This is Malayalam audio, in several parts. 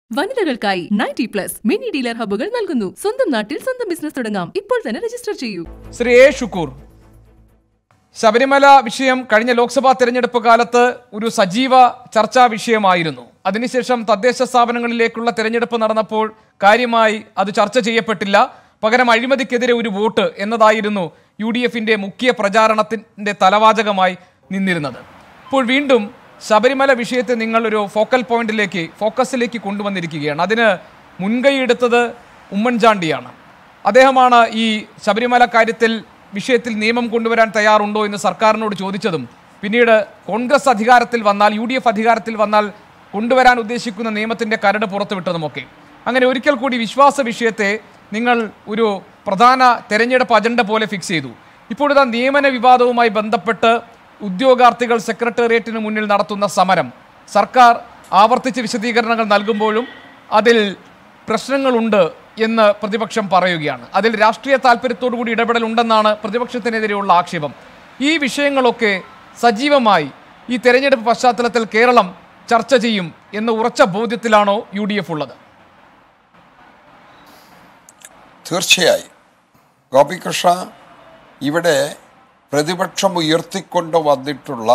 വനിതകൾക്കായി നയൻറ്റി പ്ലസ് മിനി ഡീലർ ഹബ്ബുകൾ നൽകുന്നു സ്വന്തം നാട്ടിൽ സ്വന്തം ബിസിനസ് തുടങ്ങാം ഇപ്പോൾ തന്നെ രജിസ്റ്റർ ചെയ്യൂ ശ്രീ എ ഷുക്കൂർ ശബരിമല വിഷയം കഴിഞ്ഞ ലോക്സഭാ തെരഞ്ഞെടുപ്പ് കാലത്ത് ഒരു സജീവ ചർച്ചാ വിഷയമായിരുന്നു അതിനുശേഷം തദ്ദേശ സ്ഥാപനങ്ങളിലേക്കുള്ള തെരഞ്ഞെടുപ്പ് നടന്നപ്പോൾ കാര്യമായി അത് ചർച്ച ചെയ്യപ്പെട്ടില്ല പകരം അഴിമതിക്കെതിരെ ഒരു വോട്ട് എന്നതായിരുന്നു യു ഡി എഫിന്റെ മുഖ്യ പ്രചാരണത്തിന്റെ തലവാചകമായി നിന്നിരുന്നത് ഇപ്പോൾ വീണ്ടും ശബരിമല വിഷയത്തെ നിങ്ങൾ ഒരു ഫോക്കൽ പോയിന്റിലേക്ക് ഫോക്കസിലേക്ക് കൊണ്ടുവന്നിരിക്കുകയാണ് അതിന് മുൻകൈയെടുത്തത് ഉമ്മൻചാണ്ടിയാണ് അദ്ദേഹമാണ് ഈ ശബരിമല കാര്യത്തിൽ വിഷയത്തിൽ നിയമം കൊണ്ടുവരാൻ തയ്യാറുണ്ടോ എന്ന് സർക്കാരിനോട് ചോദിച്ചതും പിന്നീട് കോൺഗ്രസ് അധികാരത്തിൽ വന്നാൽ യു ഡി എഫ് അധികാരത്തിൽ വന്നാൽ കൊണ്ടുവരാൻ ഉദ്ദേശിക്കുന്ന നിയമത്തിന്റെ കരട് പുറത്തുവിട്ടതുമൊക്കെ അങ്ങനെ ഒരിക്കൽ കൂടി വിശ്വാസ വിഷയത്തെ നിങ്ങൾ ഒരു പ്രധാന തെരഞ്ഞെടുപ്പ് അജണ്ട പോലെ ഫിക്സ് ചെയ്തു ഇപ്പോഴിതാ നിയമന വിവാദവുമായി ബന്ധപ്പെട്ട് ഉദ്യോഗാർത്ഥികൾ സെക്രട്ടേറിയറ്റിന് മുന്നിൽ നടത്തുന്ന സമരം സർക്കാർ ആവർത്തിച്ച് വിശദീകരണങ്ങൾ നൽകുമ്പോഴും അതിൽ പ്രശ്നങ്ങളുണ്ട് എന്ന് പ്രതിപക്ഷം പറയുകയാണ് അതിൽ രാഷ്ട്രീയ താല്പര്യത്തോടു കൂടി ഇടപെടലുണ്ടെന്നാണ് പ്രതിപക്ഷത്തിനെതിരെയുള്ള ആക്ഷേപം ഈ വിഷയങ്ങളൊക്കെ സജീവമായി ഈ തെരഞ്ഞെടുപ്പ് പശ്ചാത്തലത്തിൽ കേരളം ചർച്ച ചെയ്യും എന്ന ഉറച്ച ബോധ്യത്തിലാണോ യു ഡി എഫ് ഉള്ളത് തീർച്ചയായും ഗോപികൃഷ്ണ ഇവിടെ പ്രതിപക്ഷം ഉയർത്തിക്കൊണ്ട് വന്നിട്ടുള്ള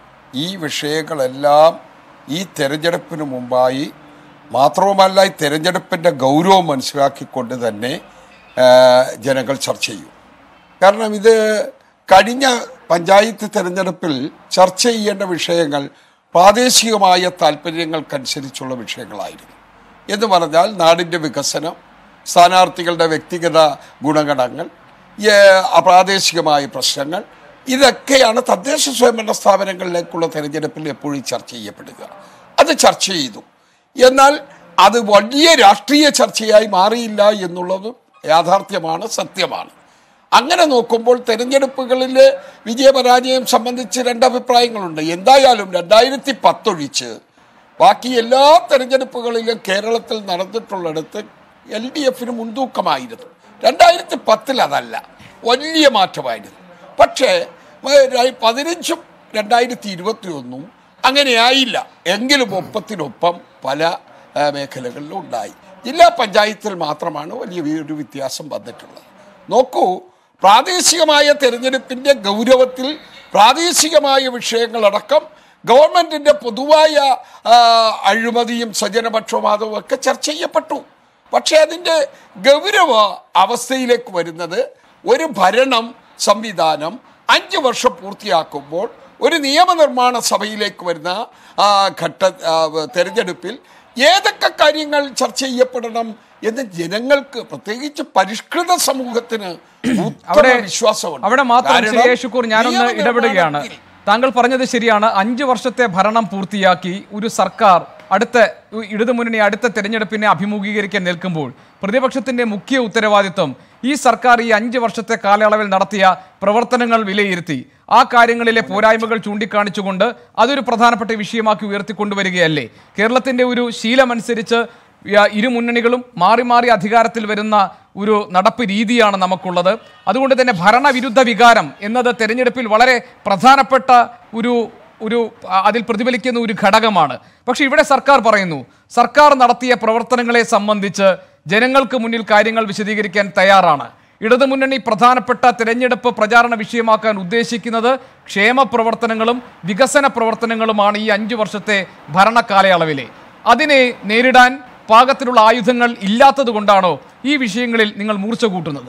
ഈ വിഷയങ്ങളെല്ലാം ഈ തെരഞ്ഞെടുപ്പിന് മുമ്പായി മാത്രവുമല്ല ഈ തെരഞ്ഞെടുപ്പിൻ്റെ ഗൗരവം മനസ്സിലാക്കിക്കൊണ്ട് തന്നെ ആ, ജനങ്ങൾ ചർച്ച ചെയ്യും കാരണം ഇത് കഴിഞ്ഞ പഞ്ചായത്ത് തെരഞ്ഞെടുപ്പിൽ ചർച്ച ചെയ്യേണ്ട വിഷയങ്ങൾ പ്രാദേശികമായ താല്പര്യങ്ങൾക്കനുസരിച്ചുള്ള വിഷയങ്ങളായിരുന്നു എന്ന് പറഞ്ഞാൽ നാടിൻ്റെ വികസനം സ്ഥാനാർത്ഥികളുടെ വ്യക്തിഗത ഗുണഗണങ്ങൾ ഏ, പ്രാദേശികമായ പ്രശ്നങ്ങൾ ഇതൊക്കെയാണ് തദ്ദേശ സ്വയംഭരണ സ്ഥാപനങ്ങളിലേക്കുള്ള തെരഞ്ഞെടുപ്പിൽ എപ്പോഴും ചർച്ച ചെയ്യപ്പെടുക അത് ചർച്ച ചെയ്തു എന്നാൽ അത് വലിയ രാഷ്ട്രീയ ചർച്ചയായി മാറിയില്ല എന്നുള്ളതും യാഥാർത്ഥ്യമാണ് സത്യമാണ് അങ്ങനെ നോക്കുമ്പോൾ തെരഞ്ഞെടുപ്പുകളിൽ വിജയപരാജയം സംബന്ധിച്ച് രണ്ടഭിപ്രായങ്ങളുണ്ട് എന്തായാലും രണ്ടായിരത്തി പത്തൊഴിച്ച് ബാക്കി എല്ലാ തെരഞ്ഞെടുപ്പുകളിലും കേരളത്തിൽ നടന്നിട്ടുള്ളിടത്ത് എൽ ഡി എഫിന് മുൻതൂക്കമായിരുന്നു രണ്ടായിരത്തി പത്തിൽ അതല്ല വലിയ മാറ്റമായിരുന്നു പക്ഷേ മ- ര- പതിനഞ്ചും രണ്ടായിരത്തി ഇരുപത്തി ഒന്നും അങ്ങനെയായില്ല എങ്കിലും ഒപ്പത്തിനൊപ്പം പല ആ, മേഖലകളിലും ഉണ്ടായി ജില്ലാ പഞ്ചായത്തിൽ മാത്രമാണ് വലിയ വി- ഒരു വ്യത്യാസം വന്നിട്ടുള്ളത് നോക്കൂ പ്രാദേശികമായ തെരഞ്ഞെടുപ്പിൻ്റെ ഗൗരവത്തിൽ പ്രാദേശികമായ വിഷയങ്ങളടക്കം ഗവൺമെന്റിന്റെ പൊതുവായ ആ, അഴിമതിയും സ്വജനപക്ഷപാതവും ഒക്കെ ചർച്ച ചെയ്യപ്പെട്ടു പക്ഷേ അതിൻ്റെ ഗൗരവ അവസ്ഥയിലേക്ക് വരുന്നത് ഒരു ഭരണം സംവിധാനം അഞ്ച് വർഷം പൂർത്തിയാക്കുമ്പോൾ ഒരു നിയമനിർമ്മാണ സഭയിലേക്ക് വരുന്ന ആ, ഘട്ട ആ, തെരഞ്ഞെടുപ്പിൽ ഏതൊക്കെ കാര്യങ്ങൾ ചർച്ച ചെയ്യപ്പെടണം എന്ന് ജനങ്ങൾക്ക് പ്രത്യേകിച്ച് പരിഷ്കൃത സമൂഹത്തിന് ഉത്തമ അവിടെ വിശ്വാസമുണ്ട് അവിടെ മാത്രം കാരണം ശ്രീ എ. ശുക്കൂർ ഞാനൊന്ന് ഇടപെടുകയാണ് നിയമനിർമ്മാണത്തിൽ താങ്കൾ പറഞ്ഞത് ശരിയാണ് അഞ്ചു വർഷത്തെ ഭരണം പൂർത്തിയാക്കി ഒരു സർക്കാർ അടുത്ത ഇടതുമുന്നണി അടുത്ത തെരഞ്ഞെടുപ്പിനെ അഭിമുഖീകരിക്കാൻ നിൽക്കുമ്പോൾ പ്രതിപക്ഷത്തിന്റെ മുഖ്യ ഉത്തരവാദിത്വം ഈ സർക്കാർ ഈ അഞ്ച് വർഷത്തെ കാലയളവിൽ നടത്തിയ പ്രവർത്തനങ്ങൾ വിലയിരുത്തി ആ കാര്യങ്ങളിലെ പോരായ്മകൾ ചൂണ്ടിക്കാണിച്ചുകൊണ്ട് അതൊരു പ്രധാനപ്പെട്ട വിഷയമാക്കി ഉയർത്തിക്കൊണ്ടുവരികയല്ലേ കേരളത്തിന്റെ ഒരു ശീലമനുസരിച്ച് യ- ഇരു മുന്നണികളും മാറി മാറി അധികാരത്തിൽ വരുന്ന ഒരു നടപ്പ് രീതിയാണ് നമുക്കുള്ളത് അതുകൊണ്ട് തന്നെ ഭരണവിരുദ്ധ വികാരം എന്നത് തെരഞ്ഞെടുപ്പിൽ വളരെ പ്രധാനപ്പെട്ട ഒരു ഒരു ആ, അതിൽ പ്രതിഫലിക്കുന്ന ഒരു ഘടകമാണ് പക്ഷെ ഇവിടെ സർക്കാർ പറയുന്നു സർക്കാർ നടത്തിയ പ്രവർത്തനങ്ങളെ സംബന്ധിച്ച് ജനങ്ങൾക്ക് മുന്നിൽ കാര്യങ്ങൾ വിശദീകരിക്കാൻ തയ്യാറാണ് ഇടതുമുന്നണി പ്രധാനപ്പെട്ട തെരഞ്ഞെടുപ്പ് പ്രചാരണ വിഷയമാക്കാൻ ഉദ്ദേശിക്കുന്നത് ക്ഷേമ പ്രവർത്തനങ്ങളും വികസന പ്രവർത്തനങ്ങളുമാണ് ഈ അഞ്ചു വർഷത്തെ ഭരണ കാലയളവിലെ അതിനെ നേരിടാൻ പാകത്തിലുള്ള ആയുധങ്ങൾ ഇല്ലാത്തത് കൊണ്ടാണോ ഈ വിഷയങ്ങളിൽ നിങ്ങൾ മൂർച്ച കൂട്ടുന്നത്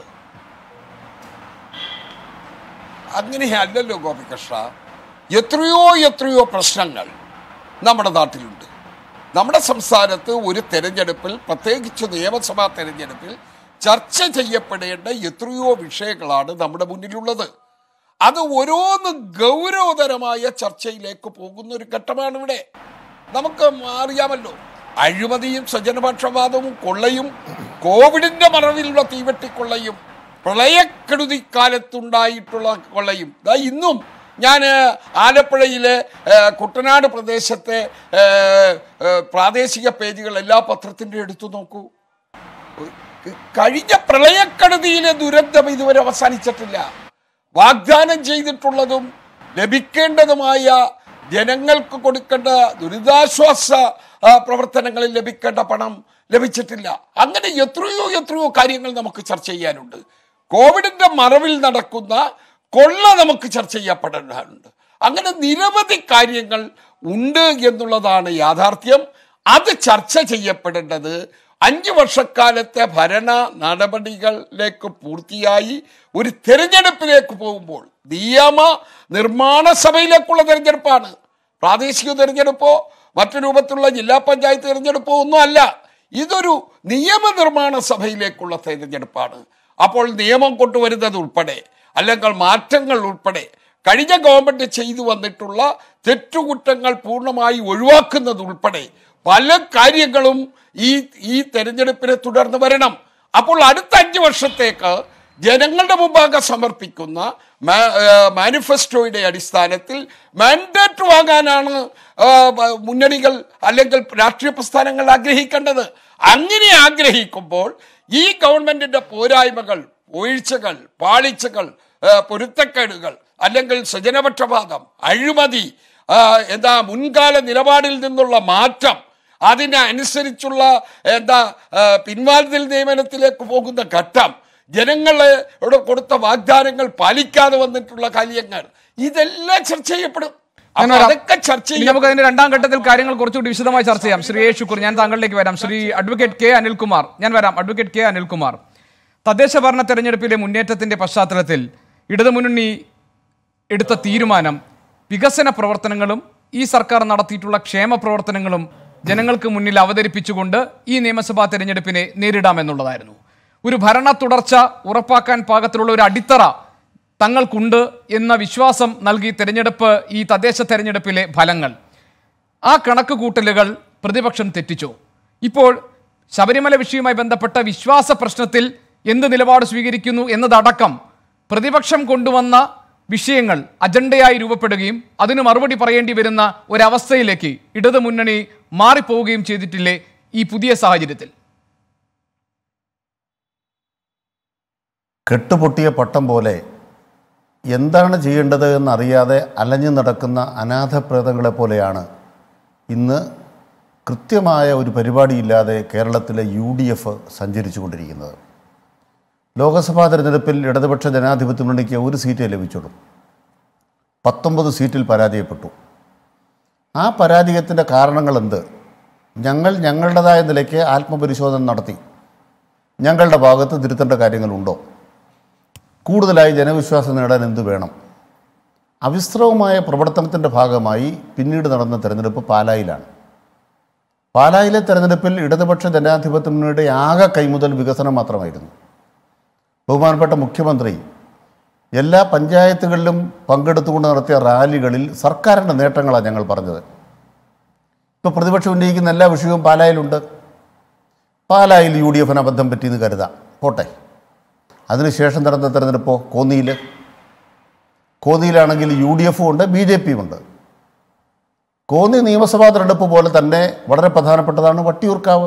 അങ്ങനെയല്ലല്ലോ ഗോപികൃഷ്ണ എത്രയോ എത്രയോ പ്രശ്നങ്ങൾ നമ്മുടെ നാട്ടിലുണ്ട് നമ്മുടെ സംസ്ഥാനത്ത് ഒരു തെരഞ്ഞെടുപ്പിൽ പ്രത്യേകിച്ച് നിയമസഭാ തെരഞ്ഞെടുപ്പിൽ ചർച്ച ചെയ്യപ്പെടേണ്ട എത്രയോ വിഷയങ്ങളാണ് നമ്മുടെ മുന്നിലുള്ളത് അത് ഓരോന്ന് ഗൗരവതരമായ ചർച്ചയിലേക്ക് പോകുന്ന ഒരു ഘട്ടമാണ് ഇവിടെ നമുക്ക് അറിയാമല്ലോ അഴിമതിയും സ്വജനപക്ഷപാതവും കൊള്ളയും കോവിഡിന്റെ മറവിലുള്ള തീവെട്ടിക്കൊള്ളയും പ്രളയക്കെടുതിക്കാലത്തുണ്ടായിട്ടുള്ള കൊള്ളയും ദാ ഇന്നും ഞാൻ ആലപ്പുഴയിലെ ഏ, കുട്ടനാട് പ്രദേശത്തെ ഏ, ഏ, പ്രാദേശിക പേജുകൾ എല്ലാ പത്രത്തിൻ്റെ എടുത്തു നോക്കൂ കഴിഞ്ഞ പ്രളയക്കെടുതിയിലെ ദുരന്തം ഇതുവരെ അവസാനിച്ചിട്ടില്ല വാഗ്ദാനം ചെയ്തിട്ടുള്ളതും ലഭിക്കേണ്ടതുമായ ജനങ്ങൾക്ക് കൊടുക്കേണ്ട ദുരിതാശ്വാസ ആ, പ്രവർത്തനങ്ങളിൽ ലഭിക്കേണ്ട പണം ലഭിച്ചിട്ടില്ല അങ്ങനെ എത്രയോ എത്രയോ കാര്യങ്ങൾ നമുക്ക് ചർച്ച ചെയ്യാനുണ്ട് കോവിഡിന്റെ മറവിൽ നടക്കുന്ന കൊള്ള നമുക്ക് ചർച്ച ചെയ്യപ്പെടേണ്ടതുണ്ട് അങ്ങനെ നിരവധി കാര്യങ്ങൾ ഉണ്ട് എന്നുള്ളതാണ് യാഥാർത്ഥ്യം അത് ചർച്ച ചെയ്യപ്പെടേണ്ടത് അഞ്ചു വർഷക്കാലത്തെ ഭരണ നടപടികളിലേക്ക് പൂർത്തിയായി ഒരു തെരഞ്ഞെടുപ്പിലേക്ക് പോകുമ്പോൾ നിയമ നിർമ്മാണ സഭയിലേക്കുള്ള തെരഞ്ഞെടുപ്പാണ് പ്രാദേശിക തെരഞ്ഞെടുപ്പോ മറ്റു രൂപത്തിലുള്ള ജില്ലാ പഞ്ചായത്ത് തെരഞ്ഞെടുപ്പോ ഒന്നും അല്ല ഇതൊരു നിയമനിർമ്മാണ സഭയിലേക്കുള്ള തെരഞ്ഞെടുപ്പാണ് അപ്പോൾ നിയമം കൊണ്ടുവരുന്നത് ഉൾപ്പെടെ അല്ലെങ്കിൽ മാറ്റങ്ങൾ ഉൾപ്പെടെ കഴിഞ്ഞ ഗവൺമെന്റ് ചെയ്തു വന്നിട്ടുള്ള തെറ്റുകുറ്റങ്ങൾ പൂർണ്ണമായി ഒഴിവാക്കുന്നത് ഉൾപ്പെടെ പല കാര്യങ്ങളും ഈ ഈ തെരഞ്ഞെടുപ്പിനെ തുടർന്ന് വരണം അപ്പോൾ അടുത്ത അഞ്ച് വർഷത്തേക്ക് ജനങ്ങളുടെ മുമ്പാകെ സമർപ്പിക്കുന്ന മാ- ഏ, മാനിഫെസ്റ്റോയുടെ അടിസ്ഥാനത്തിൽ മാൻഡേറ്റ് വാങ്ങാനാണ് ആ, ബ- മുന്നണികൾ അല്ലെങ്കിൽ രാഷ്ട്രീയ പ്രസ്ഥാനങ്ങൾ ആഗ്രഹിക്കേണ്ടത് അങ്ങനെ ആഗ്രഹിക്കുമ്പോൾ ഈ ഗവൺമെന്റിന്റെ പോരായ്മകൾ വീഴ്ചകൾ പാളിച്ചകൾ ആ, പൊരുത്തക്കേടുകൾ അല്ലെങ്കിൽ സ്വജനപക്ഷപാതം അഴിമതി ആ, എന്താ മുൻകാല നിലപാടിൽ നിന്നുള്ള മാറ്റം അതിനനുസരിച്ചുള്ള എന്താ ആ, പിൻവാതിൽ നിയമനത്തിലേക്ക് പോകുന്ന ഘട്ടം ജനങ്ങളോട് കൊടുത്ത വാഗ്ദാനങ്ങൾ പാലിക്കാതെ വന്നിട്ടുള്ള കാര്യങ്ങൾ ഇതെല്ലാം ചർച്ച ചെയ്യപ്പെടും അപ്പൊ ഞാൻ വരാം. അതൊക്കെ ചർച്ച ഇനി ചെയ്യും നമുക്ക് അതിന്റെ രണ്ടാം ഘട്ടത്തിൽ കാര്യങ്ങൾ കുറച്ചുകൂടി വിശദമായി ചർച്ച ചെയ്യാം ശ്രീ എ ശുക്കൂർ ഞാൻ താങ്കളിലേക്ക് വരാം ശ്രീ അഡ്വക്കേറ്റ് കെ അനിൽകുമാർ ഞാൻ വരാം അഡ്വക്കേറ്റ് കെ അനിൽകുമാർ തദ്ദേശ ഭരണ തെരഞ്ഞെടുപ്പിലെ മുന്നേറ്റത്തിന്റെ പശ്ചാത്തലത്തിൽ ഇടതുമുന്നണി എടുത്ത തീരുമാനം വികസന പ്രവർത്തനങ്ങളും ഈ സർക്കാർ നടത്തിയിട്ടുള്ള ക്ഷേമ പ്രവർത്തനങ്ങളും ജനങ്ങൾക്ക് മുന്നിൽ അവതരിപ്പിച്ചുകൊണ്ട് ഈ നിയമസഭാ തെരഞ്ഞെടുപ്പിനെ നേരിടാമെന്നുള്ളതായിരുന്നു ഒരു ഭരണ തുടർച്ച ഉറപ്പാക്കാൻ പാകത്തിലുള്ള ഒരു അടിത്തറ തങ്ങൾക്കുണ്ട് എന്ന വിശ്വാസം നൽകി തെരഞ്ഞെടുപ്പ് ഈ തദ്ദേശ തെരഞ്ഞെടുപ്പിലെ ഫലങ്ങൾ ആ കണക്ക് കൂട്ടലുകൾ പ്രതിപക്ഷം തെറ്റിച്ചു ഇപ്പോൾ ശബരിമല വിഷയവുമായി ബന്ധപ്പെട്ട വിശ്വാസ പ്രശ്നത്തിൽ എന്ത് നിലപാട് സ്വീകരിക്കുന്നു എന്നതടക്കം പ്രതിപക്ഷം കൊണ്ടുവന്ന വിഷയങ്ങൾ അജണ്ടയായി രൂപപ്പെടുകയും അതിന് മറുപടി പറയേണ്ടി വരുന്ന ഒരവസ്ഥയിലേക്ക് ഇടതു മുന്നണി മാറിപ്പോവുകയും ചെയ്തിട്ടില്ലേ ഈ പുതിയ സാഹചര്യത്തിൽ കെട്ടുപൊട്ടിയ പട്ടം പോലെ എന്താണ് ചെയ്യേണ്ടത് എന്നറിയാതെ അലഞ്ഞു നടക്കുന്ന അനാഥപ്രേതങ്ങളെ പോലെയാണ് ഇന്ന് കൃത്യമായ ഒരു പരിപാടിയില്ലാതെ കേരളത്തിലെ യു ഡി എഫ് സഞ്ചരിച്ചു കൊണ്ടിരിക്കുന്നത് ലോക്സഭാ തെരഞ്ഞെടുപ്പിൽ ഇടതുപക്ഷ ജനാധിപത്യ മുന്നണിക്ക് ഒരു സീറ്റേ ലഭിച്ചുള്ളൂ പത്തൊമ്പത് സീറ്റിൽ പരാജയപ്പെട്ടു ആ പരാജയത്തിൻ്റെ കാരണങ്ങൾ എന്ത് ഞങ്ങൾ ഞങ്ങളുടേതായ നിലയ്ക്ക് ആത്മപരിശോധന നടത്തി ഞങ്ങളുടെ ഭാഗത്ത് തിരുത്തേണ്ട കാര്യങ്ങളുണ്ടോ കൂടുതലായി ജനവിശ്വാസം നേടാൻ എന്ത് വേണം അവിസ്ത്രവമായ പ്രവർത്തനത്തിൻ്റെ ഭാഗമായി പിന്നീട് നടന്ന തെരഞ്ഞെടുപ്പ് പാലായിലാണ് പാലായിലെ തെരഞ്ഞെടുപ്പിൽ ഇടതുപക്ഷ ജനാധിപത്യ മുന്നണിയുടെ ആകെ കൈമുതൽ വികസനം മാത്രമായിരുന്നു ബഹുമാനപ്പെട്ട മുഖ്യമന്ത്രി എല്ലാ പഞ്ചായത്തുകളിലും പങ്കെടുത്തുകൊണ്ട് നടത്തിയ റാലികളിൽ സർക്കാരിൻ്റെ നേട്ടങ്ങളാണ് ഞങ്ങൾ പറഞ്ഞത് ഇപ്പോൾ പ്രതിപക്ഷം ഉന്നയിക്കുന്ന എല്ലാ വിഷയവും പാലായിലുണ്ട് പാലായിൽ യു ഡി എഫിന് അബദ്ധം പറ്റിയെന്ന് കരുതാം പോട്ടെ അതിനുശേഷം നടന്ന തെരഞ്ഞെടുപ്പോ കോന്നിയിൽ കോന്നിയിലാണെങ്കിൽ യു ഡി എഫും ഉണ്ട് ബി ജെ പിയും ഉണ്ട് കോന്നി നിയമസഭാ തെരഞ്ഞെടുപ്പ് പോലെ തന്നെ വളരെ പ്രധാനപ്പെട്ടതാണ് വട്ടിയൂർക്കാവ്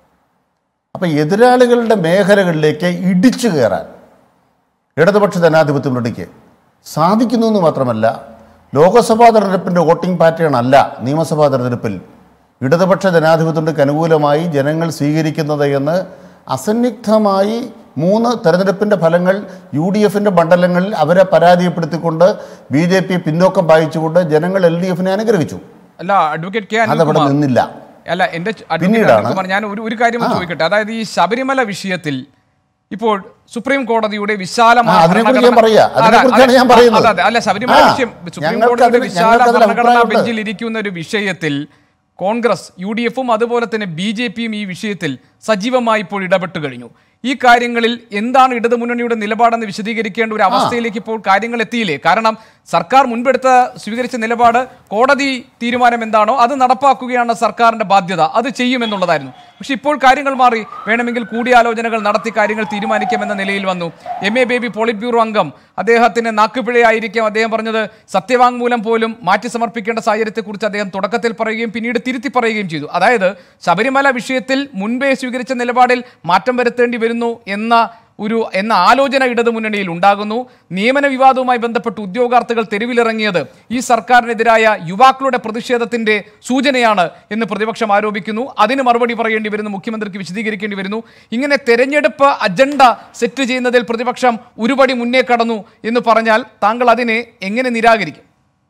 അപ്പം എതിരാളികളുടെ മേഖലകളിലേക്ക് ഇടിച്ചു കയറാൻ ഇടതുപക്ഷ ജനാധിപത്യ മുന്നണിക്ക് സാധിക്കുന്നു എന്ന് മാത്രമല്ല ലോക്സഭാ തെരഞ്ഞെടുപ്പിൻ്റെ വോട്ടിംഗ് പാറ്റേൺ അല്ല നിയമസഭാ തെരഞ്ഞെടുപ്പിൽ ഇടതുപക്ഷ ജനാധിപത്യത്തിൻ്റെ അനുകൂലമായി ജനങ്ങൾ സ്വീകരിക്കുന്നത് എന്ന് അസന്നിഗ്ധമായി മൂന്ന് തെരഞ്ഞെടുപ്പിൻ്റെ ഫലങ്ങൾ യു ഡി എഫിൻ്റെ മണ്ഡലങ്ങളിൽ അവരെ പരാജയപ്പെടുത്തിക്കൊണ്ട് ബി ജെ പി പിന്നോക്കം വായിച്ചുകൊണ്ട് ജനങ്ങൾ എൽ ഡി എഫിനെ അനുഗ്രഹിച്ചു അല്ല അഡ്വക്കേറ്റ് കെ അതവിടെ അനിൽകുമാർ നിന്നില്ല അല്ല എന്റെ ച- അഡ്വക്കേറ്റ് പിന്നീടാണ് അനിൽകുമാർ ഞാൻ ഒരു ഒരു കാര്യം ആ. ചോദിക്കട്ടെ അതായത് ഈ ശബരിമല വിഷയത്തിൽ ഇപ്പോൾ സുപ്രീം കോടതിയുടെ വിശാലമായ ആ, അതിനെക്കുറിച്ച് ഞാൻ ഭരണഘടന- പറയാ. അതെ, അതിനെക്കുറിച്ചാണ് അതെ, ഞാൻ പറയുന്നത്. അതെ, അതെ. അല്ല ശബരിമല ആ, വിഷയം സുപ്രീം ഞങ്ങൾക്ക് കോടതിയുടെ അതിൽ- വിശാല ഞങ്ങൾക്ക് അതിൽ ഭരണഘടനാ അഭിപ്രായമുണ്ട്. ബെഞ്ചിൽ ഇരിക്കുന്ന ഒരു വിഷയത്തിൽ കോൺഗ്രസ് യു ഡി എഫും അതുപോലെ തന്നെ ബി ജെ പിയും ഈ വിഷയത്തിൽ സജീവമായി ഇപ്പോൾ ഇടപെട്ട് കഴിഞ്ഞു ഈ കാര്യങ്ങളിൽ എന്താണ് ഇടതുമുന്നണിയുടെ നിലപാടെന്ന് വിശദീകരിക്കേണ്ട ഒരു അവസ്ഥയിലേക്ക് ഇപ്പോൾ കാര്യങ്ങൾ എത്തിയില്ലേ കാരണം സർക്കാർ മുൻപെടുത്ത സ്വീകരിച്ച നിലപാട് കോടതി തീരുമാനം എന്താണോ അത് നടപ്പാക്കുകയാണ് സർക്കാരിന്റെ ബാധ്യത അത് ചെയ്യുമെന്നുള്ളതായിരുന്നു പക്ഷെ ഇപ്പോൾ കാര്യങ്ങൾ മാറി വേണമെങ്കിൽ കൂടിയാലോചനകൾ നടത്തി കാര്യങ്ങൾ തീരുമാനിക്കാമെന്ന നിലയിൽ വന്നു M A Baby politburo അംഗം അദ്ദേഹത്തിന് നാക്കുപിഴയായിരിക്കാം അദ്ദേഹം പറഞ്ഞത് സത്യവാങ്മൂലം പോലും മാറ്റി സമർപ്പിക്കേണ്ട സാഹചര്യത്തെക്കുറിച്ച് അദ്ദേഹം തുടക്കത്തിൽ പറയുകയും പിന്നീട് തിരുത്തി പറയുകയും ചെയ്തു അതായത് ശബരിമല വിഷയത്തിൽ മുൻപേ സ്വീകരിച്ച നിലപാടിൽ മാറ്റം വരുത്തേണ്ടി വരുന്നു എന്ന ഒരു എന്ന ആലോചന ഇടതു മുന്നണിയിൽ ഉണ്ടാകുന്നു നിയമന വിവാദവുമായി ബന്ധപ്പെട്ട് ഉദ്യോഗാർത്ഥികൾ തെരുവിലിറങ്ങിയത് ഈ സർക്കാരിനെതിരായ യുവാക്കളുടെ പ്രതിഷേധത്തിന്റെ സൂചനയാണ് എന്ന് പ്രതിപക്ഷം ആരോപിക്കുന്നു അതിന് മറുപടി പറയേണ്ടി വരുന്നു മുഖ്യമന്ത്രിക്ക് വിശദീകരിക്കേണ്ടി വരുന്നു ഇങ്ങനെ തെരഞ്ഞെടുപ്പ് അജണ്ട സെറ്റ് ചെയ്യുന്നതിൽ പ്രതിപക്ഷം ഒരുപടി മുന്നേ കടന്നു എന്ന് പറഞ്ഞാൽ താങ്കൾ അതിനെ എങ്ങനെ നിരാകരിക്കും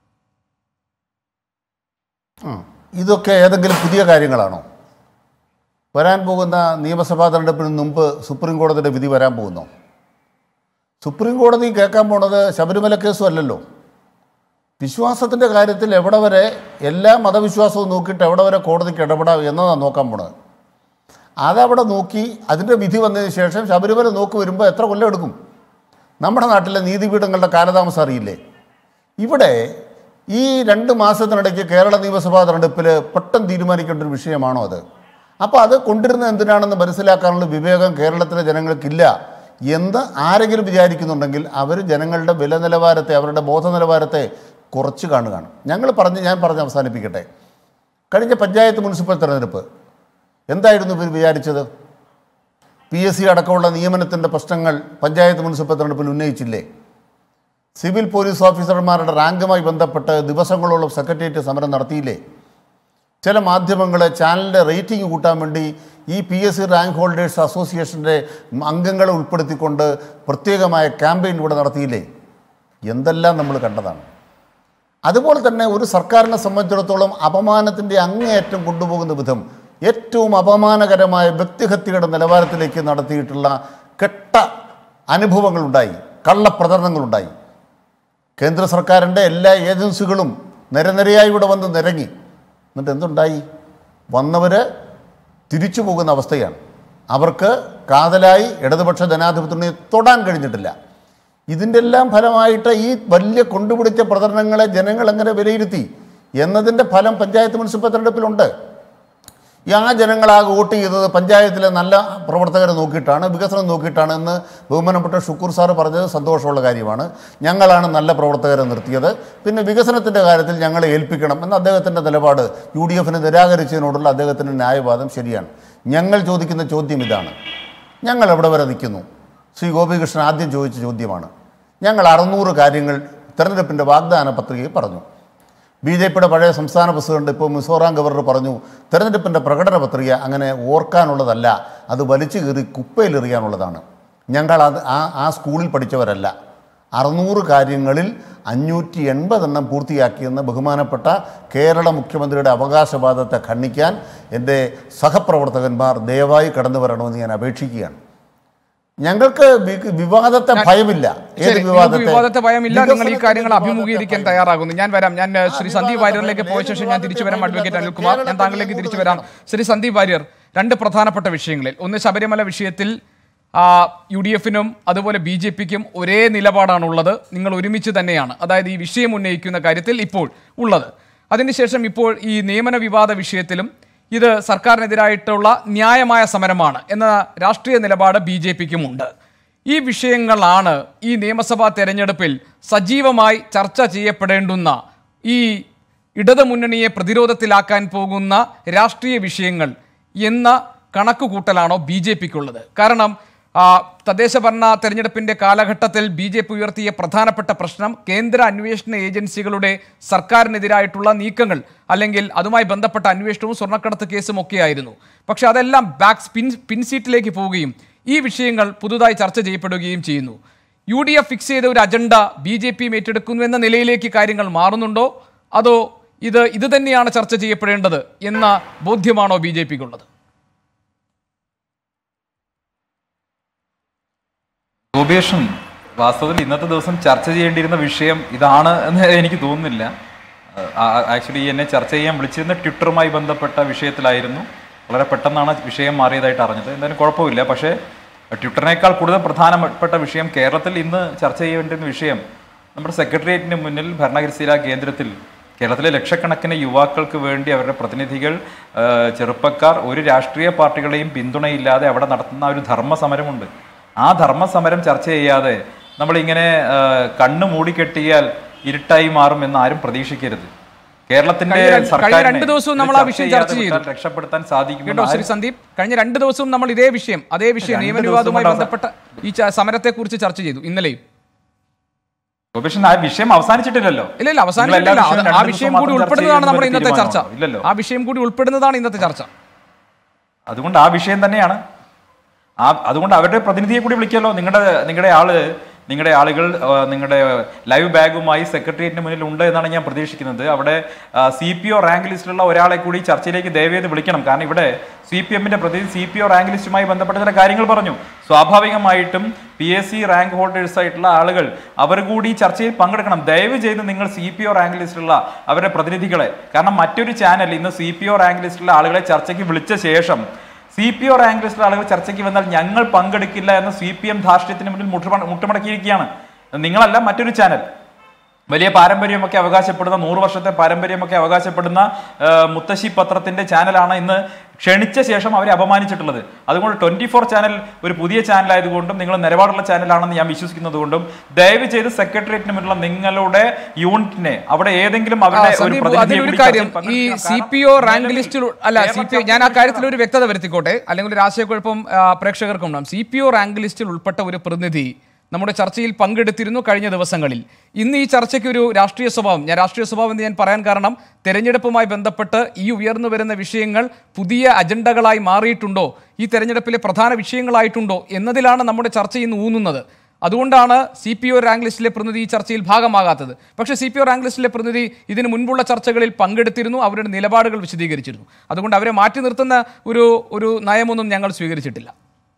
ആ, ഇതൊക്കെ ഏതെങ്കിലും പുതിയ കാര്യങ്ങളാണോ വരാൻ പോകുന്ന നിയമസഭാ തെരഞ്ഞെടുപ്പിന് മുമ്പ് സുപ്രീം കോടതിയുടെ വിധി വരാൻ പോകുന്നു സുപ്രീം കോടതി കേൾക്കാൻ പോണത് ശബരിമല കേസും അല്ലല്ലോ വിശ്വാസത്തിൻ്റെ കാര്യത്തിൽ എവിടെ വരെ എല്ലാ മതവിശ്വാസവും നോക്കിയിട്ട് എവിടെ വരെ കോടതിക്ക് ഇടപെടാം എന്നതാണ് നോക്കാൻ പോണത് അതവിടെ നോക്കി അതിൻ്റെ വിധി വന്നതിന് ശേഷം ശബരിമല നോക്കി വരുമ്പോൾ എത്ര കൊല്ലം എടുക്കും നമ്മുടെ നാട്ടിലെ നീതിപീഠങ്ങളുടെ കാലതാമസം അറിയില്ലേ ഇവിടെ ഈ രണ്ട് മാസത്തിനിടയ്ക്ക് കേരള നിയമസഭാ തെരഞ്ഞെടുപ്പിൽ പെട്ടെന്ന് തീരുമാനിക്കേണ്ട ഒരു വിഷയമാണോ അത് അപ്പോൾ അത് കൊണ്ടിരുന്നത് എന്തിനാണെന്ന് മനസ്സിലാക്കാനുള്ള വിവേകം കേരളത്തിലെ ജനങ്ങൾക്കില്ല എന്ന് ആരെങ്കിലും വിചാരിക്കുന്നുണ്ടെങ്കിൽ അവർ ജനങ്ങളുടെ വില നിലവാരത്തെ അവരുടെ ബോധ നിലവാരത്തെ കുറച്ച് കാണുകയാണ് ഞങ്ങൾ പറഞ്ഞ് ഞാൻ പറഞ്ഞ് അവസാനിപ്പിക്കട്ടെ കഴിഞ്ഞ പഞ്ചായത്ത് മുനിസിപ്പൽ തെരഞ്ഞെടുപ്പ് എന്തായിരുന്നു ഇവർ വിചാരിച്ചത് പി എസ് സി അടക്കമുള്ള നിയമനത്തിൻ്റെ പ്രശ്നങ്ങൾ പഞ്ചായത്ത് മുനിസിപ്പൽ തെരഞ്ഞെടുപ്പിൽ ഉന്നയിച്ചില്ലേ സിവിൽ പോലീസ് ഓഫീസർമാരുടെ റാങ്കുമായി ബന്ധപ്പെട്ട് ദിവസങ്ങളോളം സെക്രട്ടേറിയറ്റ് സമരം നടത്തിയില്ലേ ചില മാധ്യമങ്ങൾ ചാനലിൻ്റെ റേറ്റിംഗ് കൂട്ടാൻ വേണ്ടി ഈ P S C rank holders അസോസിയേഷൻ്റെ അംഗങ്ങളെ ഉൾപ്പെടുത്തിക്കൊണ്ട് പ്രത്യേകമായ ക്യാമ്പയിൻ ഇവിടെ നടത്തിയില്ലേ എന്തെല്ലാം നമ്മൾ കണ്ടതാണ് അതുപോലെ തന്നെ ഒരു സർക്കാരിനെ സംബന്ധിച്ചിടത്തോളം അപമാനത്തിൻ്റെ അങ്ങേയറ്റം കൊണ്ടുപോകുന്ന വിധം ഏറ്റവും അപമാനകരമായ വ്യക്തിഹത്യയുടെ നിലവാരത്തിലേക്ക് നടത്തിയിട്ടുള്ള കെട്ട അനുഭവങ്ങളുണ്ടായി കള്ളപ്രചരണങ്ങളുണ്ടായി കേന്ദ്ര സർക്കാരിൻ്റെ എല്ലാ ഏജൻസികളും നിരനിരയായി ഇവിടെ വന്ന് നിരങ്ങി എന്നിട്ട് എന്തുണ്ടായി വന്നവർ തിരിച്ചു പോകുന്ന അവസ്ഥയാണ് അവർക്ക് കാതലായി ഇടതുപക്ഷ ജനാധിപത്യത്തിനെ തൊടാൻ കഴിഞ്ഞിട്ടില്ല ഇതിൻ്റെ എല്ലാം ഫലമായിട്ട് ഈ വലിയ കൊണ്ടുപിടിച്ച പ്രചരണങ്ങളെ ജനങ്ങൾ എങ്ങനെ വിലയിരുത്തി എന്നതിൻ്റെ ഫലം പഞ്ചായത്ത് മുനിസിപ്പൽ തെരഞ്ഞെടുപ്പിലുണ്ട് ഈ ആ ജനങ്ങളാകെ വോട്ട് ചെയ്തത് പഞ്ചായത്തിലെ നല്ല പ്രവർത്തകരെ നോക്കിയിട്ടാണ് വികസനം നോക്കിയിട്ടാണ് എന്ന് ബഹുമാനപ്പെട്ട ഷുക്കൂർ സാറ് പറഞ്ഞത് സന്തോഷമുള്ള കാര്യമാണ് ഞങ്ങളാണ് നല്ല പ്രവർത്തകരെ നിർത്തിയത് പിന്നെ വികസനത്തിൻ്റെ കാര്യത്തിൽ ഞങ്ങളെ ഏൽപ്പിക്കണം എന്ന അദ്ദേഹത്തിൻ്റെ നിലപാട് യു ഡി എഫിന് നിരാകരിച്ചതിനോടുള്ള അദ്ദേഹത്തിൻ്റെ ന്യായവാദം ശരിയാണ് ഞങ്ങൾ ചോദിക്കുന്ന ചോദ്യം ഇതാണ് ഞങ്ങൾ എവിടെ വരെ നിൽക്കുന്നു ശ്രീ ഗോപികൃഷ്ണൻ ആദ്യം ചോദിച്ച ചോദ്യമാണ് ഞങ്ങൾ അറുന്നൂറ് കാര്യങ്ങൾ തെരഞ്ഞെടുപ്പിൻ്റെ വാഗ്ദാന പത്രികയിൽ പറഞ്ഞു ബി ജെ പിയുടെ പഴയ സംസ്ഥാന പ്രസിഡന്റ് ഇപ്പോൾ മിസോറാം ഗവർണർ പറഞ്ഞു തെരഞ്ഞെടുപ്പിൻ്റെ പ്രകടന പത്രിക അങ്ങനെ ഓർക്കാനുള്ളതല്ല അത് വലിച്ചു കീറി കുപ്പയിലെറിയാനുള്ളതാണ് ഞങ്ങൾ അത് ആ ആ സ്കൂളിൽ പഠിച്ചവരല്ല അറുന്നൂറ് കാര്യങ്ങളിൽ അഞ്ഞൂറ്റി എൺപതെണ്ണം പൂർത്തിയാക്കിയെന്ന് ബഹുമാനപ്പെട്ട കേരള മുഖ്യമന്ത്രിയുടെ അവകാശവാദത്തെ ഖണ്ഡിക്കാൻ എൻ്റെ സഹപ്രവർത്തകന്മാർ ദയവായി കടന്നു വരണമെന്ന് ഞാൻ അപേക്ഷിക്കുകയാണ് ഞങ്ങൾക്ക് വി- വിവാദത്തെ ഭയമില്ല ഏത് ശരി, നിങ്ങൾക്ക് വിവാദത്തെ ഭയമില്ല നിങ്ങൾ ഈ വികസനത്തിന്റെ കാര്യങ്ങൾ വിവാദത്തെ അഭിമുഖീകരിക്കാൻ ഭയം. തയ്യാറാകുന്നു ഞാൻ വരാം ഞാൻ ഏഹ്, ശ്രീ സന്ദീപ് വിവാദത്തെ വാര്യറിലേക്ക് പോയ ഭയം. ശേഷം ഞാൻ തിരിച്ചു വരാം വിവാദത്തെ അഡ്വക്കേറ്റ് ഭയം. അനിൽകുമാർ ഞാൻ കേരളത്തിൽ താങ്കളിലേക്ക് കൂടുതൽ തിരിച്ചു വരാം ശ്രീ സന്ദീപ് വാര്യർ രണ്ട് പ്രധാനപ്പെട്ട വിഷയങ്ങളിൽ ഒന്ന് ശബരിമല വിഷയത്തിൽ ആ, യു ഡി എഫിനും അതുപോലെ ബി ജെ പിക്കും ഒരേ നിലപാടാണുള്ളത് നിങ്ങൾ ഒരുമിച്ച് തന്നെയാണ് അതായത് ഈ വിഷയം ഉന്നയിക്കുന്ന കാര്യത്തിൽ ഇപ്പോൾ ഉള്ളത് അതിനുശേഷം ഇപ്പോൾ ഈ നിയമന വിവാദ വിഷയത്തിലും ഇത് സർക്കാരിനെതിരായിട്ടുള്ള ന്യായമായ സമരമാണ് എന്ന രാഷ്ട്രീയ നിലപാട് ബി ജെ പിക്കും ഉണ്ട് ഈ വിഷയങ്ങളാണ് ഈ നിയമസഭാ തെരഞ്ഞെടുപ്പിൽ സജീവമായി ചർച്ച ചെയ്യപ്പെടേണ്ടുന്ന ഈ ഇടതു മുന്നണിയെ പ്രതിരോധത്തിലാക്കാൻ പോകുന്ന രാഷ്ട്രീയ വിഷയങ്ങൾ എന്ന കണക്കുകൂട്ടലാണോ ബി ജെ പിക്കുള്ളത് കാരണം ആ, തദ്ദേശ ഭരണ തെരഞ്ഞെടുപ്പിന്റെ കാലഘട്ടത്തിൽ ബി ജെ പി ഉയർത്തിയ പ്രധാനപ്പെട്ട പ്രശ്നം കേന്ദ്ര അന്വേഷണ ഏജൻസികളുടെ സർക്കാരിനെതിരായിട്ടുള്ള നീക്കങ്ങൾ അല്ലെങ്കിൽ അതുമായി ബന്ധപ്പെട്ട അന്വേഷണവും സ്വർണ്ണക്കടത്ത് കേസും ഒക്കെയായിരുന്നു പക്ഷെ അതെല്ലാം ബാക്ക് പിൻ പിൻസീറ്റിലേക്ക് പോവുകയും ഈ വിഷയങ്ങൾ പുതുതായി ചർച്ച ചെയ്യപ്പെടുകയും ചെയ്യുന്നു യു ഡി എഫ് ഫിക്സ് ചെയ്ത ഒരു അജണ്ട ബി ജെ പിയും ഏറ്റെടുക്കുന്നു എന്ന നിലയിലേക്ക് കാര്യങ്ങൾ മാറുന്നുണ്ടോ അതോ ഇത് ഇത് തന്നെയാണ് ചർച്ച ചെയ്യപ്പെടേണ്ടത് എന്ന ബോധ്യമാണോ ബി ജെ പിക്കുള്ളത് ഗോപികൃഷ്ണൻ വാസ്തവത്തിൽ ഇന്നത്തെ ദിവസം ചർച്ച ചെയ്യേണ്ടിയിരുന്ന വിഷയം ഇതാണ് എന്ന് എനിക്ക് തോന്നുന്നില്ല ആക്ച്വലി എന്നെ ചർച്ച ചെയ്യാൻ വിളിച്ചിരുന്ന ട്വിറ്ററുമായി ബന്ധപ്പെട്ട വിഷയത്തിലായിരുന്നു വളരെ പെട്ടെന്നാണ് വിഷയം മാറിയതായിട്ട് അറിഞ്ഞത് എന്തായാലും കുഴപ്പമില്ല പക്ഷേ ട്വിറ്ററിനേക്കാൾ കൂടുതൽ പ്രധാനപ്പെട്ട വിഷയം കേരളത്തിൽ ഇന്ന് ചർച്ച ചെയ്യേണ്ടിരുന്ന വിഷയം നമ്മുടെ സെക്രട്ടേറിയറ്റിന് മുന്നിൽ ഭരണകരശീല കേന്ദ്രത്തിൽ കേരളത്തിലെ ലക്ഷക്കണക്കിന് യുവാക്കൾക്ക് വേണ്ടി അവരുടെ പ്രതിനിധികൾ ആ, ചെറുപ്പക്കാർ ഒരു രാഷ്ട്രീയ പാർട്ടികളെയും പിന്തുണയില്ലാതെ അവിടെ നടത്തുന്ന ഒരു ധർമ്മ സമരമുണ്ട് ആ ധർമ്മ സമരം ചർച്ച ചെയ്യാതെ നമ്മളിങ്ങനെ ആ, കണ്ണ് മൂടിക്കെട്ടിയാൽ ഇരുട്ടായി മാറും എന്ന് ആരും പ്രതീക്ഷിക്കരുത് കേരളത്തിന്റെ കഴിഞ്ഞ രണ്ട്- കഴിഞ്ഞ സർക്കാരിനെ രണ്ട് ദിവസവും ഇത് നമ്മൾ ആ വിഷയം ചെയ്യാതെ ചർച്ച ചെയ്തു. വിട്ടാൽ രക്ഷപ്പെടുത്താൻ സാധിക്കും കേട്ടോ ശ്രീ സന്ദീപ് കഴിഞ്ഞ രണ്ട് ദിവസവും നമ്മൾ ഇതേ വിഷയം അതേ വിഷയം രണ്ട് നിയമ ദിവസം വിവാദവുമായി കൊണ്ട് ബന്ധപ്പെട്ട ഈ ച- സമരത്തെക്കുറിച്ച് ചർച്ച ചെയ്തു ഇന്നലെയും ഗോപേഷൻ ആ വിഷയം അവസാനിച്ചിട്ടില്ലല്ലോ ഇല്ല ഇല്ല അവസാനിച്ചിട്ടില്ല നിങ്ങൾ എല്ലാ അത് വിഷയവും ആ രണ്ട് വിഷയം ദിവസം കൂടി മാത്രം ചർച്ച ഉൾപ്പെടുന്നതാണ് നമ്മുടെ ചെയ്യുന്നത് ഇന്നത്തെ ചർച്ച തീരുമാനമാണോ? ഇല്ലല്ലോ ആ വിഷയം കൂടി ഉൾപ്പെടുന്നതാണ് ഇന്നത്തെ ചർച്ച അതുകൊണ്ട് ആ വിഷയം തന്നെയാണ് ആ അതുകൊണ്ട് അവരുടെ പ്രതിനിധിയെ കൂടി വിളിക്കാമല്ലോ നിങ്ങളുടെ നിങ്ങളുടെ ആള് നിങ്ങളുടെ ആളുകൾ ആ, നിങ്ങളുടെ ലൈവ് ബാഗുമായി സെക്രട്ടേറിയറ്റിന് മുന്നിൽ ഉണ്ട് എന്നാണ് ഞാൻ പ്രതീക്ഷിക്കുന്നത് അവിടെ സി പി ഒ റാങ്ക് ലിസ്റ്റിലുള്ള ഒരാളെ കൂടി ചർച്ചയിലേക്ക് ദയവേത് വിളിക്കണം കാരണം ഇവിടെ സി പി എമ്മിന്റെ പ്രതിനിധി സി പി ഒ റാങ്ക് ലിസ്റ്റുമായി ബന്ധപ്പെട്ട ചില കാര്യങ്ങൾ പറഞ്ഞു സ്വാഭാവികമായിട്ടും P S C rank holders ആയിട്ടുള്ള ആളുകൾ അവർ കൂടി ഈ ചർച്ചയിൽ പങ്കെടുക്കണം ദയവ് ചെയ്ത് നിങ്ങൾ സി പി ഒ റാങ്ക് ലിസ്റ്റിലുള്ള അവരുടെ പ്രതിനിധികളെ കാരണം മറ്റൊരു ചാനൽ ഇന്ന് സി പി ഒ റാങ്ക് ലിസ്റ്റിലുള്ള ആളുകളെ ചർച്ചയ്ക്ക് വിളിച്ച ശേഷം സി പി ഒ റാങ്ക് ലിസ്റ്റിലെ ആളുകൾ ചർച്ചയ്ക്ക് വന്നാൽ ഞങ്ങൾ പങ്കെടുക്കില്ല എന്ന് സി പി എം ധാർഷ്ട്യത്തിന് മുന്നിൽ മുട്ടുമട മുട്ടുമടക്കിയിരിക്കുകയാണ് നിങ്ങളല്ല മറ്റൊരു ചാനൽ വലിയ പാരമ്പര്യമൊക്കെ അവകാശപ്പെടുന്ന നൂറ് വർഷത്തെ പാരമ്പര്യമൊക്കെ അവകാശപ്പെടുന്ന ആ, മുത്തശ്ശി പത്രത്തിന്റെ ചാനലാണ് ഇന്ന് ക്ഷണിച്ച ശേഷം അവരെ അപമാനിച്ചിട്ടുള്ളത് അതുകൊണ്ട് ട്വന്റി ഫോർ ചാനൽ ഒരു പുതിയ ചാനൽ ആയതുകൊണ്ടും നിങ്ങൾ നിലപാടുള്ള ചാനലാണെന്ന് ഞാൻ വിശ്വസിക്കുന്നതുകൊണ്ടും ദയവ് ചെയ്ത് സെക്രട്ടേറിയറ്റിന് മുന്നിലുള്ള നിങ്ങളുടെ യൂണിറ്റിനെ അവിടെ ഏതെങ്കിലും ആ, അവരുടെ ഒരു സന്ദീപ് പ്രതിനിധിയെ അതിലൊരു കൂടി കാര്യം ചർച്ചയിൽ ഈ പങ്കെടുപ്പിക്കണം. സി കാരണം പി ഒ റാങ്ക് നിലവിൽ ലിസ്റ്റിൽ അല്ല കേരള സി പി ഞാൻ ആ കാര്യത്തിൽ ഒരു വ്യക്തത വരുത്തിക്കോട്ടെ അല്ലെങ്കിൽ ഒരു ആശയക്കുഴപ്പം ആ, പ്രേക്ഷകർക്കും ഉണ്ടാകും സി പി ഒ റാങ്ക് ലിസ്റ്റിൽ ഉൾപ്പെട്ട ഒരു പ്രതിനിധി നമ്മുടെ ചർച്ചയിൽ പങ്കെടുത്തിരുന്നു കഴിഞ്ഞ ദിവസങ്ങളിൽ ഇന്ന് ഈ ചർച്ചയ്ക്ക് ഒരു രാഷ്ട്രീയ സ്വഭാവം ഞാൻ രാഷ്ട്രീയ സ്വഭാവം എന്ന് ഞാൻ പറയാൻ കാരണം തെരഞ്ഞെടുപ്പുമായി ബന്ധപ്പെട്ട് ഈ ഉയർന്നു വരുന്ന വിഷയങ്ങൾ പുതിയ അജണ്ടകളായി മാറിയിട്ടുണ്ടോ ഈ തെരഞ്ഞെടുപ്പിലെ പ്രധാന വിഷയങ്ങളായിട്ടുണ്ടോ എന്നതിലാണ് നമ്മുടെ ചർച്ച ഇന്ന് ഊന്നുന്നത് അതുകൊണ്ടാണ് സി പി ഒ റാങ്ക് ലിസ്റ്റിലെ പ്രതിനിധി ഈ ചർച്ചയിൽ ഭാഗമാകാത്തത് പക്ഷേ സി പി ഒ റാങ്ക് ലിസ്റ്റിലെ പ്രതിനിധി ഇതിന് മുൻപുള്ള ചർച്ചകളിൽ പങ്കെടുത്തിരുന്നു അവരുടെ നിലപാടുകൾ വിശദീകരിച്ചിരുന്നു അതുകൊണ്ട് അവരെ മാറ്റി നിർത്തുന്ന ഒരു ഒരു നയമൊന്നും ഞങ്ങൾ സ്വീകരിച്ചിട്ടില്ല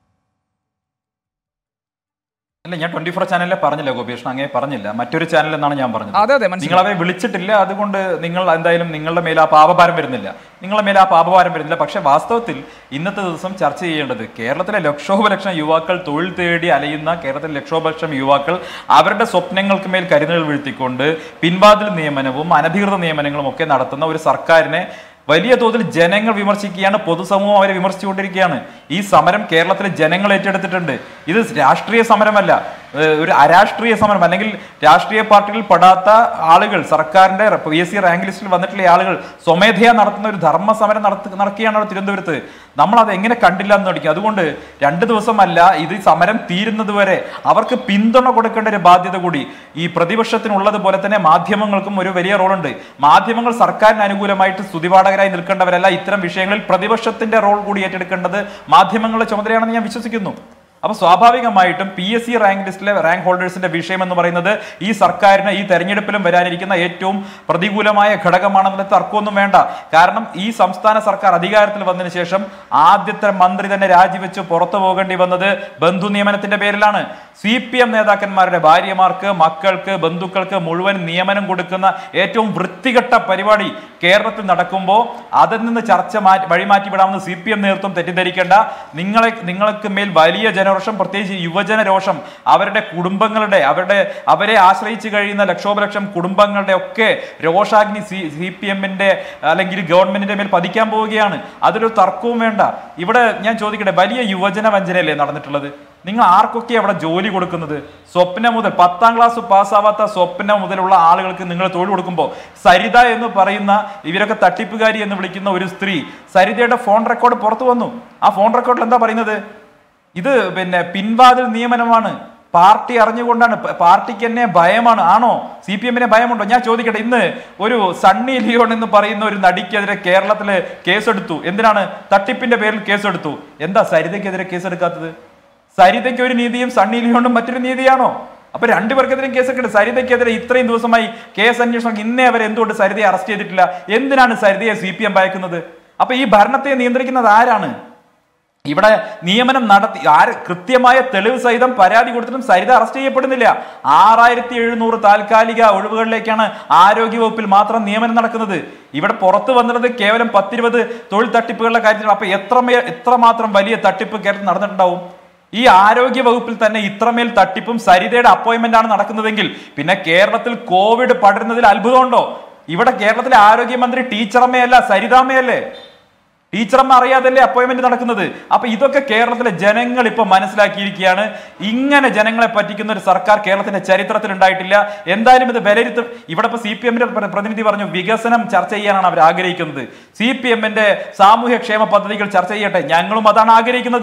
അല്ല ഞാൻ ട്വന്റി ഫോർ ചാനലിലെ പറഞ്ഞില്ല ഗോപികൃഷ്ണൻ അങ്ങനെ പറഞ്ഞില്ല മറ്റൊരു ചാനൽ എന്നാണ് ഞാൻ പറഞ്ഞത് അതെ, അതെ, മനസ്സിലായി. നിങ്ങൾ അവരെ വിളിച്ചിട്ടില്ല അതുകൊണ്ട് നിങ്ങൾ എന്തായാലും നിങ്ങളുടെ മേലെ ആ പാപഭാരം വരുന്നില്ല നിങ്ങളുടെ മേലെ ആ പാപഭാരം വരുന്നില്ല പക്ഷെ വാസ്തവത്തിൽ ഇന്നത്തെ ദിവസം ചർച്ച ചെയ്യേണ്ടത് കേരളത്തിലെ ലക്ഷോപലക്ഷം യുവാക്കൾ തൊഴിൽ തേടി അലയുന്ന കേരളത്തിലെ ലക്ഷോപലക്ഷം യുവാക്കൾ അവരുടെ സ്വപ്നങ്ങൾക്ക് മേൽ കരുതൽ വീഴ്ത്തിക്കൊണ്ട് പിൻവാതിൽ നിയമനവും അനധികൃത നിയമനങ്ങളും ഒക്കെ നടത്തുന്ന ഒരു സർക്കാരിനെ വലിയ തോതിൽ ജനങ്ങൾ വിമർശിക്കുകയാണ് പൊതുസമൂഹം അവരെ വിമർശിച്ചുകൊണ്ടിരിക്കുകയാണ് ഈ സമരം കേരളത്തിലെ ജനങ്ങൾ ഏറ്റെടുത്തിട്ടുണ്ട് ഇത് രാഷ്ട്രീയ സമരമല്ല ഏഹ് ഒരു അരാഷ്ട്രീയ സമരം അല്ലെങ്കിൽ രാഷ്ട്രീയ പാർട്ടികളിൽ പെടാത്ത ആളുകൾ സർക്കാരിന്റെ പി എസ് സി റാങ്ക് ലിസ്റ്റിൽ വന്നിട്ടുള്ള ആളുകൾ സ്വമേധയാ നടത്തുന്ന ഒരു ധർമ്മ സമരം നടത്തി നടക്കുകയാണ് അവിടെ തിരുവനന്തപുരത്ത് നമ്മൾ അത് എങ്ങനെ കണ്ടില്ല എന്ന് തുടങ്ങി അതുകൊണ്ട് രണ്ട് ദിവസമല്ല ഇത് സമരം തീരുന്നത് വരെ അവർക്ക് പിന്തുണ കൊടുക്കേണ്ട ഒരു ബാധ്യത കൂടി ഈ പ്രതിപക്ഷത്തിനുള്ളത് പോലെ തന്നെ മാധ്യമങ്ങൾക്കും ഒരു വലിയ റോളുണ്ട് മാധ്യമങ്ങൾ സർക്കാരിന് അനുകൂലമായിട്ട് സ്തുതിപാഠകരായി നിൽക്കേണ്ടവരല്ല ഇത്തരം വിഷയങ്ങളിൽ പ്രതിപക്ഷത്തിന്റെ റോൾ കൂടി ഏറ്റെടുക്കേണ്ടത് മാധ്യമങ്ങളുടെ ചുമതലയാണെന്ന് ഞാൻ വിശ്വസിക്കുന്നു അപ്പൊ സ്വാഭാവികമായിട്ടും പി എസ് സി റാങ്ക് ലിസ്റ്റിലെ റാങ്ക് ഹോൾഡേഴ്സിന്റെ വിഷയം എന്ന് പറയുന്നത് ഈ സർക്കാരിന് ഈ തെരഞ്ഞെടുപ്പിലും വരാനിരിക്കുന്ന ഏറ്റവും പ്രതികൂലമായ ഘടകമാണെന്നുള്ള തർക്കമൊന്നും വേണ്ട കാരണം ഈ സംസ്ഥാന സർക്കാർ അധികാരത്തിൽ വന്നതിന് ശേഷം ആദ്യത്തെ മന്ത്രി തന്നെ രാജിവെച്ച് പുറത്തു പോകേണ്ടി വന്നത് ബന്ധു നിയമനത്തിന്റെ പേരിലാണ് സി പി എം നേതാക്കന്മാരുടെ ഭാര്യമാർക്ക് മക്കൾക്ക് ബന്ധുക്കൾക്ക് മുഴുവൻ നിയമനം കൊടുക്കുന്ന ഏറ്റവും വൃത്തികെട്ട പരിപാടി കേരളത്തിൽ നടക്കുമ്പോൾ അതിൽ നിന്ന് ചർച്ച മാറ്റി വഴിമാറ്റി വിടാമെന്ന് സി പി എം നേതൃത്വം തെറ്റിദ്ധരിക്കേണ്ട നിങ്ങളെ നിങ്ങൾക്ക് മേൽ വലിയ ജനരോഷം പ്രത്യേകിച്ച് യുവജന രോഷം അവരുടെ കുടുംബങ്ങളുടെ അവരുടെ അവരെ ആശ്രയിച്ച് കഴിയുന്ന ലക്ഷോപലക്ഷം കുടുംബങ്ങളുടെ ഒക്കെ രോഷാഗ്നി സി സി പി എമ്മിന്റെ അല്ലെങ്കിൽ ഗവൺമെന്റിന്റെ മേൽ പതിക്കാൻ പോവുകയാണ് അതിലൊരു തർക്കവും വേണ്ട ഇവിടെ ഞാൻ ചോദിക്കട്ടെ വലിയ യുവജന വഞ്ചനയല്ലേ നടന്നിട്ടുള്ളത് നിങ്ങൾ ആർക്കൊക്കെ അവിടെ ജോലി കൊടുക്കുന്നത് സ്വപ്ന മുതൽ പത്താം ക്ലാസ് പാസ്സാവാത്ത സ്വപ്ന മുതലുള്ള ആളുകൾക്ക് നിങ്ങൾ തൊഴിൽ കൊടുക്കുമ്പോൾ സരിത എന്ന് പറയുന്ന ഇവരൊക്കെ തട്ടിപ്പുകാരി എന്ന് വിളിക്കുന്ന ഒരു സ്ത്രീ സരിതയുടെ ഫോൺ റെക്കോർഡ് പുറത്തു വന്നു ആ ഫോൺ റെക്കോർഡിൽ എന്താ പറയുന്നത് ഇത് പിന്നെ പിൻവാതിൽ നിയമനമാണ് പാർട്ടി അറിഞ്ഞുകൊണ്ടാണ് പ- പാർട്ടിക്ക് എന്നെ ഭയമാണ് ആണോ സി പി എമ്മിനെ ഭയമുണ്ടോ ഞാൻ ചോദിക്കട്ടെ ഇന്ന് ഒരു സണ്ണി ലിയോൺ എന്ന് പറയുന്ന ഒരു നടിക്കെതിരെ കേരളത്തില് കേസെടുത്തു എന്തിനാണ് തട്ടിപ്പിന്റെ പേരിൽ കേസെടുത്തു എന്താ സരിതയ്ക്കെതിരെ കേസെടുക്കാത്തത് സരിതയ്ക്ക് ഒരു നീതിയും സണ്ണി ലിയോണും മറ്റൊരു നീതിയാണോ അപ്പൊ രണ്ടുപേർക്കെതിരെ കേസെടുക്കട്ടെ സരിതയ്ക്കെതിരെ ഇത്രയും ദിവസമായി കേസ് അന്വേഷണം ഇന്നേ അവർ എന്തുകൊണ്ട് സരിതയെ അറസ്റ്റ് ചെയ്തിട്ടില്ല എന്തിനാണ് സരിതയെ സി പി എം ഭയക്കുന്നത് അപ്പൊ ഈ ഭരണത്തെ നിയന്ത്രിക്കുന്നത് ആരാണ് ഇവിടെ നിയമനം നടത്തി ആര് കൃത്യമായ തെളിവ് സഹിതം പരാതി കൊടുത്തിട്ടും സരിത അറസ്റ്റ് ചെയ്യപ്പെടുന്നില്ല ആറായിരത്തി എഴുന്നൂറ് താൽക്കാലിക ഒഴിവുകളിലേക്കാണ് ആരോഗ്യവകുപ്പിൽ മാത്രം നിയമനം നടക്കുന്നത് ഇവിടെ പുറത്തു വന്നത് കേവലം പത്തിരുപത് തൊഴിൽ തട്ടിപ്പുകളുടെ കാര്യത്തിൽ അപ്പൊ എത്രമേ എത്രമാത്രം വലിയ തട്ടിപ്പ് കേരളത്തിൽ നടന്നിട്ടുണ്ടാവും ഈ ആരോഗ്യ വകുപ്പിൽ തന്നെ ഇത്രമേൽ തട്ടിപ്പും സരിതയുടെ അപ്പോയിന്റ്മെന്റ് ആണ് നടക്കുന്നതെങ്കിൽ പിന്നെ കേരളത്തിൽ കോവിഡ് പടരുന്നതിൽ അത്ഭുതമുണ്ടോ ഇവിടെ കേരളത്തിലെ ആരോഗ്യമന്ത്രി ടീച്ചറമ്മയല്ല സരിതാമ്മയല്ലേ ടീച്ചറമ്മ അറിയാതല്ലേ അപ്പോയിന്റ്മെന്റ് നടക്കുന്നത് അപ്പൊ ഇതൊക്കെ കേരളത്തിലെ ജനങ്ങൾ ഇപ്പൊ മനസ്സിലാക്കിയിരിക്കുകയാണ് ഇങ്ങനെ ജനങ്ങളെ പറ്റിക്കുന്ന ഒരു സർക്കാർ കേരളത്തിന്റെ ചരിത്രത്തിൽ ഉണ്ടായിട്ടില്ല എന്തായാലും ഇത് വിലയിരുത്തും ഇവിടെ ഇപ്പൊ സി പി എമ്മിന്റെ പ്രതിനിധി പറഞ്ഞു വികസനം ചർച്ച ചെയ്യാനാണ് അവർ ആഗ്രഹിക്കുന്നത് സി പി എമ്മിന്റെ സാമൂഹ്യ ക്ഷേമ പദ്ധതികൾ ചർച്ച ചെയ്യട്ടെ ഞങ്ങളും അതാണ് ആഗ്രഹിക്കുന്നത്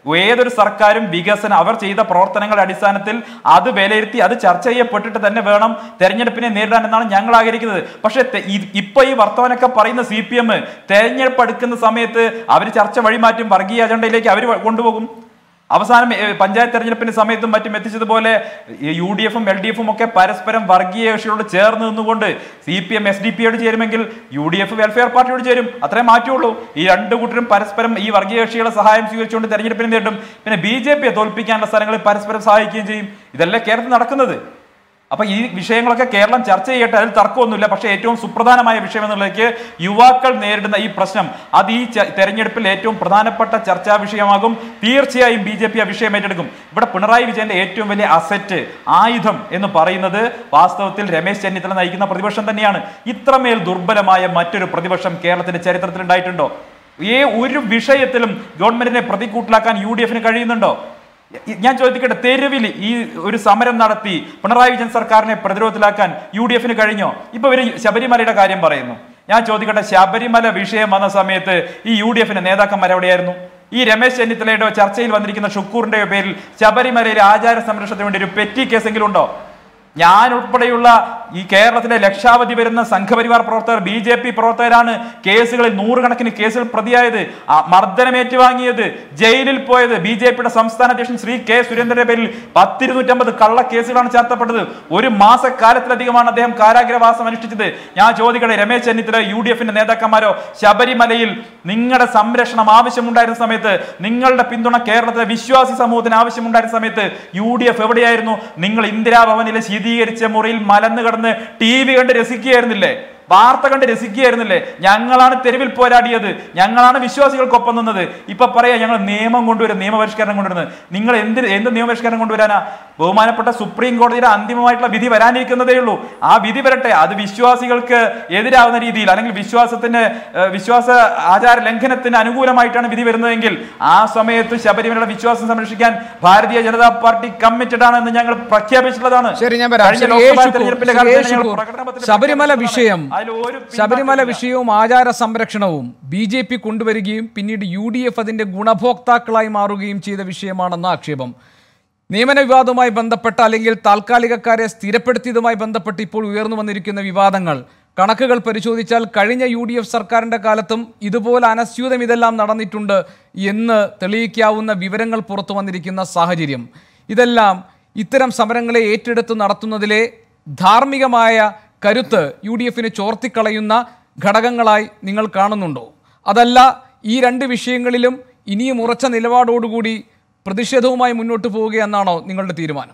ഏതൊരു സർക്കാരും വികസനം അവർ ചെയ്ത പ്രവർത്തനങ്ങളുടെ അടിസ്ഥാനത്തിൽ അത് വിലയിരുത്തി അത് ചർച്ച ചെയ്യപ്പെട്ടിട്ട് തന്നെ വേണം തെരഞ്ഞെടുപ്പിനെ നേരിടാൻ എന്നാണ് ഞങ്ങൾ ആഗ്രഹിക്കുന്നത് പക്ഷേ തെ- ഈ- ഇപ്പൊ ഈ വർത്തമാനമൊക്കെ പറയുന്ന സി പി എം തെരഞ്ഞെടുപ്പ് എടുക്കുന്ന സമയത്ത് അവർ ചർച്ച വഴിമാറ്റും വർഗീയ അജണ്ടയിലേക്ക് അവർ കൊണ്ടുപോകും അവസാനം ഏ, പഞ്ചായത്ത് തെരഞ്ഞെടുപ്പിന്റെ സമയത്തും മറ്റും എത്തിച്ചതുപോലെ യു ഡി എഫും എൽ ഡി എഫും ഒക്കെ പരസ്പരം വർഗീയ കക്ഷികളോട് ചേർന്ന് നിന്നുകൊണ്ട് C P M S D പിയോട് ചേരുമെങ്കിൽ യു ഡി എഫ് വെൽഫെയർ പാർട്ടിയോട് ചേരും അത്രേ മാറ്റുള്ളൂ ഈ രണ്ട് കൂട്ടരും പരസ്പരം ഈ വർഗീയ കക്ഷികളെ സഹായം സ്വീകരിച്ചുകൊണ്ട് തെരഞ്ഞെടുപ്പിനെ നേരിടും പിന്നെ ബി ജെ പിയെ തോൽപ്പിക്കാനുള്ള സ്ഥലങ്ങളിൽ പരസ്പരം സഹായിക്കുകയും ചെയ്യും ഇതല്ലേ കേരളത്തിൽ നടക്കുന്നത് അപ്പൊ ഈ വിഷയങ്ങളൊക്കെ കേരളം ചർച്ച ചെയ്യട്ടെ അതിൽ തർക്കമൊന്നുമില്ല പക്ഷേ ഏറ്റവും സുപ്രധാനമായ വിഷയം എന്നുള്ളതിലേക്ക് യുവാക്കൾ നേരിടുന്ന ഈ പ്രശ്നം അത് ഈ ച- തെരഞ്ഞെടുപ്പിൽ ഏറ്റവും പ്രധാനപ്പെട്ട ചർച്ചാ വിഷയമാകും തീർച്ചയായും ബി ജെ പി ആ വിഷയം ഏറ്റെടുക്കും ഇവിടെ പിണറായി വിജയന്റെ ഏറ്റവും വലിയ അസറ്റ് ആയുധം എന്ന് പറയുന്നത് വാസ്തവത്തിൽ രമേശ് ചെന്നിത്തല നയിക്കുന്ന പ്രതിപക്ഷം തന്നെയാണ് ഇത്രമേൽ ദുർബലമായ മറ്റൊരു പ്രതിപക്ഷം കേരളത്തിന്റെ ചരിത്രത്തിൽ ഉണ്ടായിട്ടുണ്ടോ ഏ ഒരു വിഷയത്തിലും ഗവൺമെന്റിനെ പ്രതികൂട്ടിലാക്കാൻ യു ഡി എഫിന് കഴിയുന്നുണ്ടോ ഇ- ഞാൻ ചോദിക്കട്ടെ തെരുവിൽ ഈ ഒരു സമരം നടത്തി പിണറായി വിജയൻ സർക്കാരിനെ പ്രതിരോധത്തിലാക്കാൻ യു ഡി എഫിന് കഴിഞ്ഞോ ഇപ്പൊ ഇവര് ശബരിമലയുടെ കാര്യം പറയുന്നു ഞാൻ ചോദിക്കട്ടെ ശബരിമല വിഷയം വന്ന സമയത്ത് ഈ യു ഡി എഫിന്റെ നേതാക്കന്മാർ എവിടെയായിരുന്നു ഈ രമേശ് ചെന്നിത്തലയുടെ ചർച്ചയിൽ വന്നിരിക്കുന്ന ഷുക്കൂറിന്റെ പേരിൽ ശബരിമലയിലെ ആചാര സംരക്ഷണത്തിന് വേണ്ടി ഒരു പെറ്റി കേസെങ്കിലും ഉണ്ടോ ഞാൻ ഉൾപ്പെടെയുള്ള ഈ കേരളത്തിലെ ലക്ഷാവധി വരുന്ന സംഘപരിവാർ പ്രവർത്തകർ ബി ജെ പി പ്രവർത്തകരാണ് കേസുകളിൽ നൂറുകണക്കിന് കേസുകൾ പ്രതിയായത് ആ മർദ്ദനം ഏറ്റുവാങ്ങിയത് ജയിലിൽ പോയത് ബി ജെ പിയുടെ സംസ്ഥാന അധ്യക്ഷൻ ശ്രീ കെ സുരേന്ദ്രന്റെ പേരിൽ പത്തിരുന്നൂറ്റമ്പത് കള്ള കേസുകളാണ് ചേർത്തപ്പെട്ടത് ഒരു മാസക്കാലത്തിലധികമാണ് അദ്ദേഹം കാരാഗ്രഹവാസം അനുഷ്ഠിച്ചത് ഞാൻ ചോദിക്കട്ടെ രമേശ് ചെന്നിത്തല യു ഡി എഫിന്റെ നേതാക്കന്മാരോ ശബരിമലയിൽ നിങ്ങളുടെ സംരക്ഷണം ആവശ്യമുണ്ടായിരുന്ന സമയത്ത് നിങ്ങളുടെ പിന്തുണ കേരളത്തിലെ വിശ്വാസി സമൂഹത്തിന് ആവശ്യമുണ്ടായിരുന്ന സമയത്ത് യു ഡി എഫ് എവിടെയായിരുന്നു നിങ്ങൾ ഇന്ദിരാഭവനിലെ ശീതീകരിച്ച മുറിയിൽ മലന്ന് കിടന്ന് ടി വി കണ്ട് രസിക്കുകയായിരുന്നില്ലേ വാർത്ത കണ്ട് രസിക്കുകയായിരുന്നില്ലേ ഞങ്ങളാണ് തെരുവിൽ പോരാടിയത് ഞങ്ങളാണ് വിശ്വാസികൾക്കൊപ്പം നിന്നത് ഇപ്പൊ പറയാ ഞങ്ങൾ നിയമം കൊണ്ടുവരും നിയമപരിഷ്കരണം കൊണ്ടുവരുന്നത് നിങ്ങൾ എന്ത് എന്ത് നിയമപരിഷ്കരണം കൊണ്ടുവരാനാ ബഹുമാനപ്പെട്ട സുപ്രീം കോടതിയുടെ അന്തിമമായിട്ടുള്ള വിധി വരാനിരിക്കുന്നതേ ഉള്ളൂ ആ വിധി വരട്ടെ അത് വിശ്വാസികൾക്ക് എതിരാവുന്ന രീതിയിൽ അല്ലെങ്കിൽ വിശ്വാസത്തിന് ഏഹ്, വിശ്വാസ ആചാര ലംഘനത്തിന് അനുകൂലമായിട്ടാണ് വിധി വരുന്നതെങ്കിൽ ആ സമയത്ത് ശബരിമലയുടെ വിശ്വാസം സംരക്ഷിക്കാൻ ഭാരതീയ ജനതാ പാർട്ടി കമ്മിറ്റഡ് ആണെന്ന് ഞങ്ങൾ പ്രഖ്യാപിച്ചിട്ടുള്ളതാണ് ശരി ഞാൻ വരാം കഴിഞ്ഞ ശരി, ലോക്സഭാ ഏ ഷുക്കൂർ, തെരഞ്ഞെടുപ്പിലെ ശരി, ഏ കാലത്ത് ഞങ്ങൾ ഷുക്കൂർ. പ്രകടനപത്രിക ശബരിമല പ്രഖ്യാപിച്ചതാണ്. വിഷയം അതിൽ ഒരു ശബരിമല പിന്മാറ്റവുമില്ല. വിഷയവും ആചാര സംരക്ഷണവും ബി ജെ പി കൊണ്ടുവരികയും പിന്നീട് യു ഡി എഫ് അതിന്റെ ഗുണഭോക്താക്കളായി മാറുകയും ചെയ്ത വിഷയമാണെന്ന ആക്ഷേപം നിയമന വിവാദവുമായി ബന്ധപ്പെട്ട അല്ലെങ്കിൽ താൽക്കാലികക്കാരെ സ്ഥിരപ്പെടുത്തിയതുമായി ബന്ധപ്പെട്ട് ഇപ്പോൾ ഉയർന്നു വന്നിരിക്കുന്ന വിവാദങ്ങൾ കണക്കുകൾ പരിശോധിച്ചാൽ കഴിഞ്ഞ യു ഡി എഫ് സർക്കാരിന്റെ കാലത്തും ഇതുപോലെ അനസ്യൂതം ഇതെല്ലാം നടന്നിട്ടുണ്ട് എന്ന് തെളിയിക്കാവുന്ന വിവരങ്ങൾ പുറത്തു വന്നിരിക്കുന്ന സാഹചര്യം ഇതെല്ലാം ഇത്തരം സമരങ്ങളെ ഏറ്റെടുത്ത് നടത്തുന്നതിലെ ധാർമ്മികമായ കരുത്ത് യു ഡി എഫിന് ചോർത്തിക്കളയുന്ന ഘടകങ്ങളായി നിങ്ങൾ കാണുന്നുണ്ടോ അതല്ല ഈ രണ്ട് വിഷയങ്ങളിലും ഇനിയും ഉറച്ച നിലപാടോടുകൂടി പ്രതിഷേധവുമായി മുന്നോട്ട് പോവുകയെന്നാണോ നിങ്ങളുടെ തീരുമാനം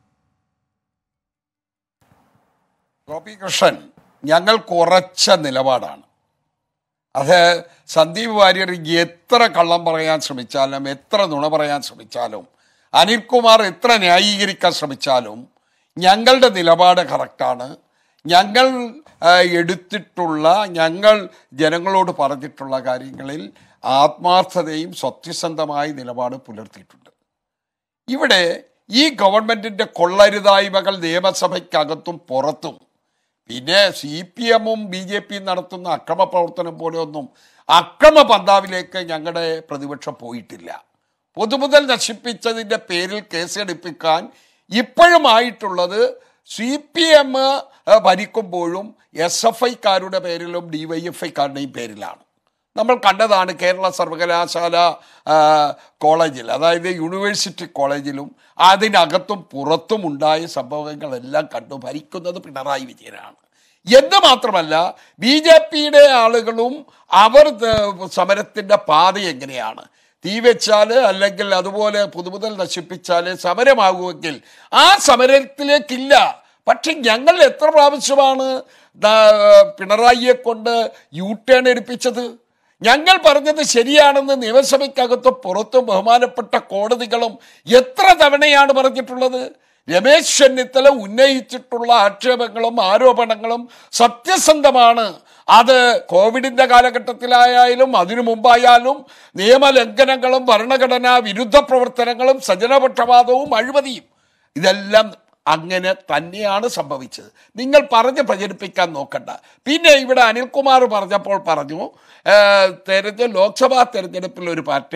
ഗോപികൃഷ്ണൻ ഞങ്ങൾക്ക് ഉറച്ച നിലപാടാണ് അത് സന്ദീപ് വാര്യർ എത്ര കള്ളം പറയാൻ ശ്രമിച്ചാലും എത്ര നുണ പറയാൻ ശ്രമിച്ചാലും അനിൽകുമാർ എത്ര ന്യായീകരിക്കാൻ ശ്രമിച്ചാലും ഞങ്ങളുടെ നിലപാട് കറക്റ്റാണ് ഞങ്ങൾ ആ, എടുത്തിട്ടുള്ള ഞങ്ങൾ ജനങ്ങളോട് പറഞ്ഞിട്ടുള്ള കാര്യങ്ങളിൽ ആത്മാർത്ഥതയും സത്യസന്ധമായ നിലപാട് പുലർത്തിയിട്ടുണ്ട് ഇവിടെ ഈ ഗവൺമെന്റിന്റെ കൊള്ളരുതായ്മകൾ നിയമസഭയ്ക്കകത്തും പുറത്തും പിന്നെ സി പി എമ്മും ബി ജെ പിയും നടത്തുന്ന അക്രമ പ്രവർത്തനം പോലെയൊന്നും അക്രമ പന്താവിലേക്ക് ഞങ്ങളുടെ പ്രതിപക്ഷം പോയിട്ടില്ല പൊതുമുതൽ നശിപ്പിച്ചതിൻ്റെ പേരിൽ കേസെടുപ്പിക്കാൻ ഇപ്പോഴുമായിട്ടുള്ളത് സി പി എം ഭരിക്കുമ്പോഴും എസ് എഫ് ഐക്കാരുടെ പേരിലും ഡി വൈ എഫ് ഐക്കാരുടെയും പേരിലാണ് നമ്മൾ കണ്ടതാണ് കേരള സർവകലാശാല ആ, കോളേജിൽ അതായത് യൂണിവേഴ്സിറ്റി കോളേജിലും അതിനകത്തും പുറത്തും ഉണ്ടായ സംഭവങ്ങളെല്ലാം കണ്ടു ഭരിക്കുന്നത് പിണറായി വിജയനാണ് എന്ന് മാത്രമല്ല ബി ജെ പിയുടെ ആളുകളും അവർ ദ- സമരത്തിൻ്റെ പാത എങ്ങനെയാണ് തീ വെച്ചാൽ അല്ലെങ്കിൽ അതുപോലെ പുതുമുതൽ നശിപ്പിച്ചാൽ സമരമാകുമെങ്കിൽ ആ സമരത്തിലേക്കില്ല പക്ഷെ ഞങ്ങൾ എത്ര പ്രാവശ്യമാണ് ദാ- പിണറായിയെ കൊണ്ട് യു ടേൺ എടുപ്പിച്ചത് ഞങ്ങൾ പറഞ്ഞത് ശരിയാണെന്ന് നിയമസഭയ്ക്കകത്തും പുറത്തും ബഹുമാനപ്പെട്ട കോടതികളും എത്ര തവണയാണ് പറഞ്ഞിട്ടുള്ളത് രമേശ് ചെന്നിത്തല ഉന്നയിച്ചിട്ടുള്ള ആക്ഷേപങ്ങളും ആരോപണങ്ങളും സത്യസന്ധമാണ് അത് കോവിഡിന്റെ കാലഘട്ടത്തിലായാലും അതിനു മുമ്പായാലും നിയമലംഘനങ്ങളും ഭരണഘടനാ വിരുദ്ധ പ്രവർത്തനങ്ങളും സജനപക്ഷപാതവും അഴിമതിയും ഇതെല്ലാം അങ്ങനെ തന്നെയാണ് സംഭവിച്ചത് നിങ്ങൾ പറഞ്ഞ് പ്രചരിപ്പിക്കാൻ നോക്കണ്ട പിന്നെ ഇവിടെ അനിൽകുമാർ പറഞ്ഞപ്പോൾ പറഞ്ഞു ഏഹ്, തെരഞ്ഞ ലോക്സഭാ തെരഞ്ഞെടുപ്പിൽ ഒരു പാറ്റേൺ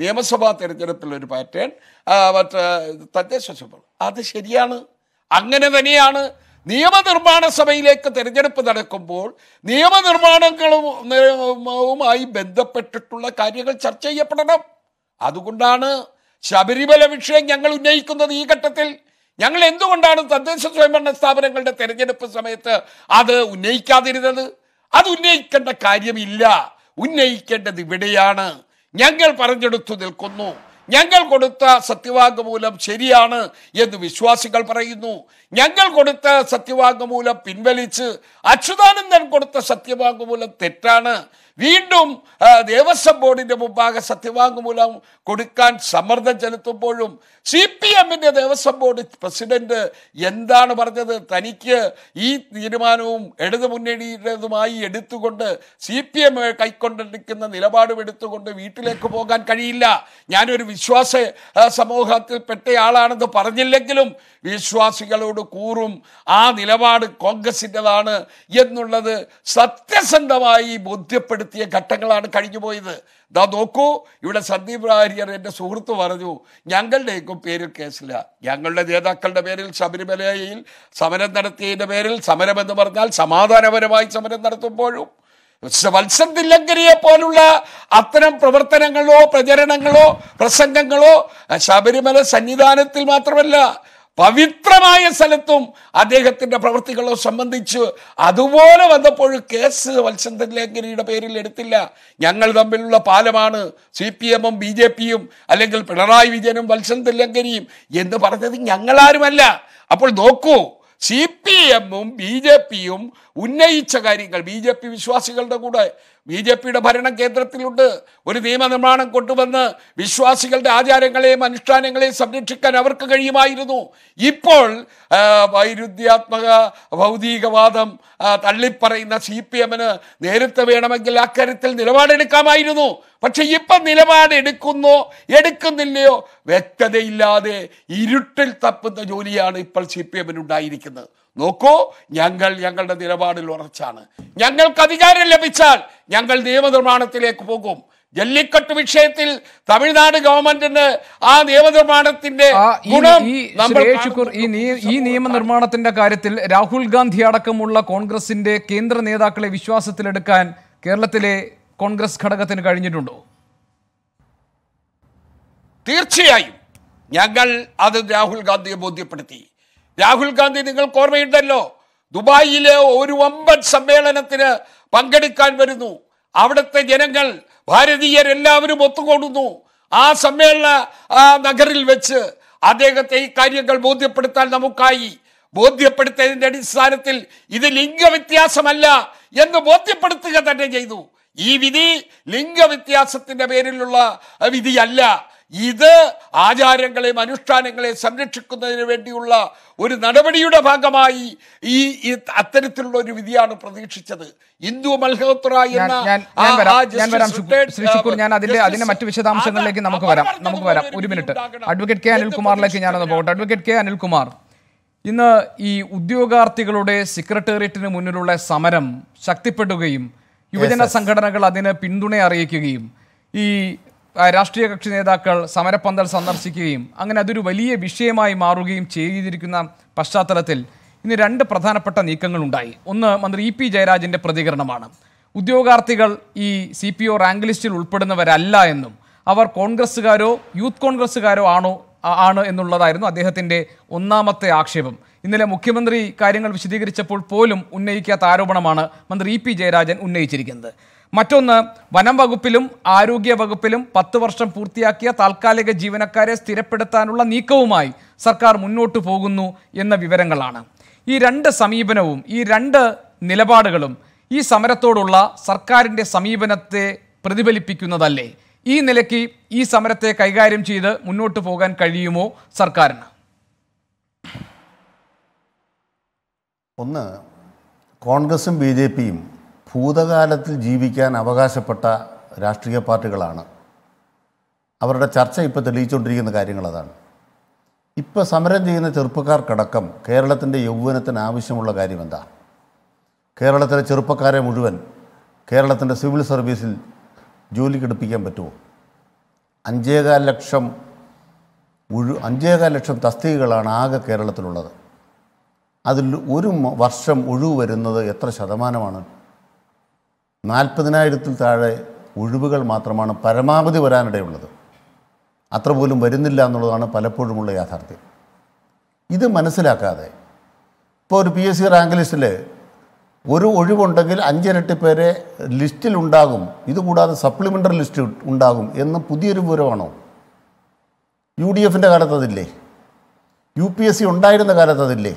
നിയമസഭാ തെരഞ്ഞെടുപ്പിൽ ഒരു പാറ്റേൺ ആ, മറ്റ് തദ്ദേശ സ്വയംഭരണം അത് ശരിയാണ് അങ്ങനെ തന്നെയാണ് നിയമനിർമ്മാണ സഭയിലേക്ക് തെരഞ്ഞെടുപ്പ് നടക്കുമ്പോൾ നിയമനിർമ്മാണങ്ങളും നിയമവുമായി ബന്ധപ്പെട്ടിട്ടുള്ള കാര്യങ്ങൾ ചർച്ച ചെയ്യപ്പെടണം അതുകൊണ്ടാണ് ശബരിമല വിഷയം ഞങ്ങൾ ഉന്നയിക്കുന്നത് ഈ ഘട്ടത്തിൽ ഞങ്ങൾ എന്തുകൊണ്ടാണ് തദ്ദേശ സ്വയംഭരണ സ്ഥാപനങ്ങളുടെ തെരഞ്ഞെടുപ്പ് സമയത്ത് അത് ഉന്നയിക്കാതിരുന്നത് അത് ഉന്നയിക്കേണ്ട കാര്യമില്ല ഉന്നയിക്കേണ്ടത് ഇവിടെയാണ് ഞങ്ങൾ പറഞ്ഞെടുത്തു നിൽക്കുന്നു ഞങ്ങൾ കൊടുത്ത സത്യവാങ്മൂലം ശരിയാണ് എന്ന് വിശ്വാസികൾ പറയുന്നു ഞങ്ങൾ കൊടുത്ത സത്യവാങ്മൂലം പിൻവലിച്ച് അച്യുതാനന്ദൻ കൊടുത്ത സത്യവാങ്മൂലം തെറ്റാണ് വീണ്ടും ആ, ദേവസ്വം ബോർഡിന്റെ മുമ്പാകെ സത്യവാങ്മൂലം കൊടുക്കാൻ സമ്മർദ്ദം ചെലുത്തുമ്പോഴും സി പി എമ്മിന്റെ ദേവസ്വം ബോർഡ് പ്രസിഡന്റ് എന്താണ് പറഞ്ഞത് തനിക്ക് ഈ തീരുമാനവും ഇടതു മുന്നണിയുടേതുമായി എടുത്തുകൊണ്ട് സി പി എം കൈക്കൊണ്ടിരിക്കുന്ന നിലപാടും എടുത്തുകൊണ്ട് വീട്ടിലേക്ക് പോകാൻ കഴിയില്ല ഞാനൊരു വിശ്വാസ ആ, സമൂഹത്തിൽപ്പെട്ടയാളാണെന്ന് പറഞ്ഞില്ലെങ്കിലും വിശ്വാസികളോട് കൂറും ആ നിലപാട് കോൺഗ്രസിൻ്റെതാണ് എന്നുള്ളത് സത്യസന്ധമായി ബോധ്യപ്പെടുത്തിയ ഘട്ടങ്ങളാണ് കഴിഞ്ഞുപോയത് ദാ നോക്കൂ ഇവിടെ സന്ദീപ് വാര്യർ എൻ്റെ സുഹൃത്ത് പറഞ്ഞു ഞങ്ങളുടെയൊക്കെ പേരിൽ കേസില്ല ഞങ്ങളുടെ നേതാക്കളുടെ പേരിൽ ശബരിമലയിൽ സമരം നടത്തിയതിൻ്റെ പേരിൽ സമരം എന്ന് പറഞ്ഞാൽ സമാധാനപരമായി സമരം നടത്തുമ്പോഴും വത്സൻ തില്ലങ്കരിയെ പോലുള്ള അത്തരം പ്രവർത്തനങ്ങളോ പ്രചരണങ്ങളോ പ്രസംഗങ്ങളോ ശബരിമല സന്നിധാനത്തിൽ മാത്രമല്ല പവിത്രമായ സ്ഥലത്തും അദ്ദേഹത്തിന്റെ പ്രവൃത്തികളോ സംബന്ധിച്ച് അതുപോലെ വന്നപ്പോൾ കേസ് വത്സൻ തില്ലങ്കരിയുടെ പേരിൽ എടുത്തില്ല ഞങ്ങൾ തമ്മിലുള്ള പാലമാണ് സി പി എമ്മും ബി ജെ പിയും അല്ലെങ്കിൽ പിണറായി വിജയനും വത്സൻ തില്ലങ്കരിയും എന്ന് പറഞ്ഞത് ഞങ്ങളാരുമല്ല അപ്പോൾ നോക്കൂ സി പി എമ്മും ബി ജെ പിയും ഉന്നയിച്ച കാര്യങ്ങൾ ബി ജെ പി വിശ്വാസികളുടെ കൂടെ ബി ജെ പിയുടെ ഭരണം കേന്ദ്രത്തിലുണ്ട് ഒരു നിയമനിർമ്മാണം കൊണ്ടുവന്ന് വിശ്വാസികളുടെ ആചാരങ്ങളെയും അനുഷ്ഠാനങ്ങളെയും സംരക്ഷിക്കാൻ അവർക്ക് കഴിയുമായിരുന്നു ഇപ്പോൾ ആ, വൈരുദ്ധ്യാത്മക ഭൗതികവാദം ആ, തള്ളിപ്പറയുന്ന സി പി എമ്മിന് നേരത്തെ വേണമെങ്കിൽ അക്കാര്യത്തിൽ നിലപാടെടുക്കാമായിരുന്നു പക്ഷെ ഇപ്പം നിലപാടെടുക്കുന്നോ എടുക്കുന്നില്ലയോ വ്യക്തതയില്ലാതെ ഇരുട്ടിൽ തപ്പുന്ന ജോലിയാണ് ഇപ്പോൾ സി പി എമ്മിനുണ്ടായിരിക്കുന്നത് നോക്കൂ ഞങ്ങൾ ഞങ്ങളുടെ നിലപാടിൽ ഉറച്ചാണ് ഞങ്ങൾക്ക് അധികാരം ലഭിച്ചാൽ ഞങ്ങൾ നിയമനിർമ്മാണത്തിലേക്ക് പോകും ജല്ലിക്കട്ട് വിഷയത്തിൽ തമിഴ്നാട് ഗവൺമെന്റിന് ആ നിയമനിർമ്മാണത്തിന്റെ ആ, ഈ- ഗുണം ഈ നമ്മൾ ശ്രീ ശുക്കൂർ, ഈ നിയ- ഈ നിയമനിർമ്മാണത്തിന്റെ കാര്യത്തിൽ രാഹുൽ ഗാന്ധി അടക്കമുള്ള കോൺഗ്രസിന്റെ കേന്ദ്ര നേതാക്കളെ വിശ്വാസത്തിലെടുക്കാൻ കേരളത്തിലെ കോൺഗ്രസ് ഘടകത്തിന് കഴിഞ്ഞിട്ടുണ്ടോ തീർച്ചയായും ഞങ്ങൾ അത് രാഹുൽ ഗാന്ധിയെ ബോധ്യപ്പെടുത്തി രാഹുൽ ഗാന്ധി നിങ്ങൾക്ക് ഓർമ്മയുണ്ടല്ലോ ദുബായിലെ ഒരു വമ്പൻ സമ്മേളനത്തിന് പങ്കെടുക്കാൻ വരുന്നു അവിടുത്തെ ജനങ്ങൾ ഭാരതീയരെല്ലാവരും ഒത്തുകൂടുന്നു ആ സമ്മേളന ആ നഗറിൽ വെച്ച് അദ്ദേഹത്തെ ഈ കാര്യങ്ങൾ ബോധ്യപ്പെടുത്താൻ നമുക്കായി ബോധ്യപ്പെടുത്തിയതിന്റെ അടിസ്ഥാനത്തിൽ ഇത് ലിംഗവ്യത്യാസമല്ല എന്ന് ബോധ്യപ്പെടുത്തുക തന്നെ ചെയ്തു ഈ വിധി ലിംഗവ്യത്യാസത്തിന്റെ പേരിലുള്ള വിധിയല്ല ഇത് ആചാരങ്ങളെയും അനുഷ്ഠാനങ്ങളെയും സംരക്ഷിക്കുന്നതിന് വേണ്ടിയുള്ള ഒരു നടപടിയുടെ ഭാഗമായി ഈ ഈ അത്തരത്തിലുള്ള ഒരു വിധിയാണ് പ്രതീക്ഷിച്ചത് ഹിന്ദു മൽഹോത്ര ഞാൻ എന്ന ഞാൻ ആ- ഞാൻ വരാം ആ ഞാൻ വരാം justice ശുക്കൂർ- retired, ശ്രീ ശുക്കൂർ ഞാൻ അതിന്റെ justice അതിന്റെ മറ്റു വിശദാംശങ്ങളിലേക്ക് അത് നമുക്ക് അവർ വരാം പറഞ്ഞതുപോലെ നമുക്ക് വരാം ഒരു ഒരു വിധി മിനിറ്റ് ഉണ്ടാകണം. അഡ്വക്കേറ്റ് കെ എന്ന് അനിൽകുമാറിലേക്ക് ഞാനൊന്ന് പോകട്ടെ അഡ്വക്കേറ്റ് കെ അനിൽകുമാർ ഇന്ന് ഈ ഉദ്യോഗാർത്ഥികളുടെ സെക്രട്ടേറിയറ്റിന് മുന്നിലുള്ള സമരം ശക്തിപ്പെടുകയും യുവജന സംഘടനകൾ അതിന് പിന്തുണ അറിയിക്കുകയും ഈ ആ, രാഷ്ട്രീയ കക്ഷി നേതാക്കൾ സമരപ്പന്തൽ സന്ദർശിക്കുകയും അങ്ങനെ അതൊരു വലിയ വിഷയമായി മാറുകയും ചെയ്തിരിക്കുന്ന പശ്ചാത്തലത്തിൽ ഇന്ന് രണ്ട് പ്രധാനപ്പെട്ട നീക്കങ്ങളുണ്ടായി ഒന്ന് മന്ത്രി ഇ പി ജയരാജന്റെ പ്രതികരണമാണ് ഉദ്യോഗാർത്ഥികൾ ഈ സി പി ഒ റാങ്ക് ലിസ്റ്റിൽ ഉൾപ്പെടുന്നവരല്ല എന്നും അവർ കോൺഗ്രസ്സുകാരോ യൂത്ത് കോൺഗ്രസ്സുകാരോ ആണോ ആ- ആണ് എന്നുള്ളതായിരുന്നു അദ്ദേഹത്തിന്റെ ഒന്നാമത്തെ ആക്ഷേപം ഇന്നലെ മുഖ്യമന്ത്രി കാര്യങ്ങൾ വിശദീകരിച്ചപ്പോൾ പോലും ഉന്നയിക്കാത്ത ആരോപണമാണ് മന്ത്രി ഇ പി ജയരാജൻ ഉന്നയിച്ചിരിക്കുന്നത് മറ്റൊന്ന് വനം വകുപ്പിലും ആരോഗ്യ വകുപ്പിലും പത്ത് വർഷം പൂർത്തിയാക്കിയ താൽക്കാലിക ജീവനക്കാരെ സ്ഥിരപ്പെടുത്താനുള്ള നീക്കവുമായി സർക്കാർ മുന്നോട്ടു പോകുന്നു എന്ന വിവരങ്ങളാണ് ഈ രണ്ട് സമീപനവും ഈ രണ്ട് നിലപാടുകളും ഈ സമരത്തോടുള്ള സർക്കാരിൻ്റെ സമീപനത്തെ പ്രതിഫലിപ്പിക്കുന്നതല്ലേ ഈ നിലയ്ക്ക് ഈ സമരത്തെ കൈകാര്യം ചെയ്ത് മുന്നോട്ട് പോകാൻ കഴിയുമോ സർക്കാരിന് ഒന്ന് കോൺഗ്രസും ബി ജെ പിയും ഭൂതകാലത്തിൽ ജീവിക്കാൻ അവകാശപ്പെട്ട രാഷ്ട്രീയ പാർട്ടികളാണ് അവരുടെ ചർച്ച ഇപ്പോൾ തെളിയിച്ചുകൊണ്ടിരിക്കുന്ന കാര്യങ്ങൾ അതാണ് ഇപ്പോൾ സമരം ചെയ്യുന്ന ചെറുപ്പക്കാർക്കടക്കം കേരളത്തിൻ്റെ യൗവനത്തിന് ആവശ്യമുള്ള കാര്യം എന്താ കേരളത്തിലെ ചെറുപ്പക്കാരെ മുഴുവൻ കേരളത്തിൻ്റെ സിവിൽ സർവീസിൽ ജോലിക്കെടുപ്പിക്കാൻ പറ്റുമോ അഞ്ചേകാൽ ലക്ഷം ഒഴു അഞ്ചേകാൽ ലക്ഷം തസ്തികകളാണ് ആകെ കേരളത്തിലുള്ളത് അതിൽ ഒരു മ- വർഷം ഒഴിവ് വരുന്നത് എത്ര ശതമാനമാണ് നാൽപ്പതിനായിരത്തിൽ താഴെ ഒഴിവുകൾ മാത്രമാണ് പരമാവധി വരാനിടയുള്ളത് അത്ര പോലും വരുന്നില്ല എന്നുള്ളതാണ് പലപ്പോഴുമുള്ള യാഥാർത്ഥ്യം ഇത് മനസ്സിലാക്കാതെ ഇപ്പോൾ ഒരു പി എസ് സി റാങ്ക് ലിസ്റ്റിൽ ഒരു ഒഴിവുണ്ടെങ്കിൽ അഞ്ചിരട്ടി പേരെ ലിസ്റ്റിലുണ്ടാകും ഇതുകൂടാതെ സപ്ലിമെൻ്ററി ലിസ്റ്റ് ഉണ്ടാകും എന്ന് പുതിയൊരു വിവരമാണോ യു ഡി എഫിൻ്റെ കാലത്ത് അതില്ലേ യു പി എസ് സി ഉണ്ടായിരുന്ന കാലത്ത് അതില്ലേ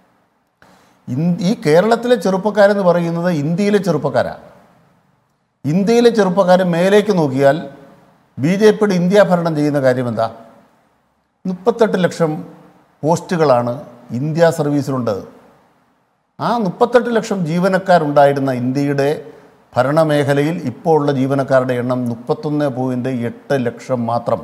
ഇൻ- ഈ കേരളത്തിലെ ചെറുപ്പക്കാരെന്ന് പറയുന്നത് ഇന്ത്യയിലെ ചെറുപ്പക്കാരാണ് ഇന്ത്യയിലെ ചെറുപ്പക്കാർ മേലേക്ക് നോക്കിയാൽ ബി ജെ പിയുടെ ഇന്ത്യ ഭരണം ചെയ്യുന്ന കാര്യം എന്താ മുപ്പത്തെട്ട് ലക്ഷം പോസ്റ്റുകളാണ് ഇന്ത്യ സർവീസിലുണ്ട് ആ മുപ്പത്തെട്ട് ലക്ഷം ജീവനക്കാരുണ്ടായിരുന്ന ഇന്ത്യയുടെ ഭരണമേഖലയിൽ ഇപ്പോൾ ഉള്ള ജീവനക്കാരുടെ എണ്ണം മുപ്പത്തൊന്ന് പോയിൻറ്റ് എട്ട് ലക്ഷം മാത്രം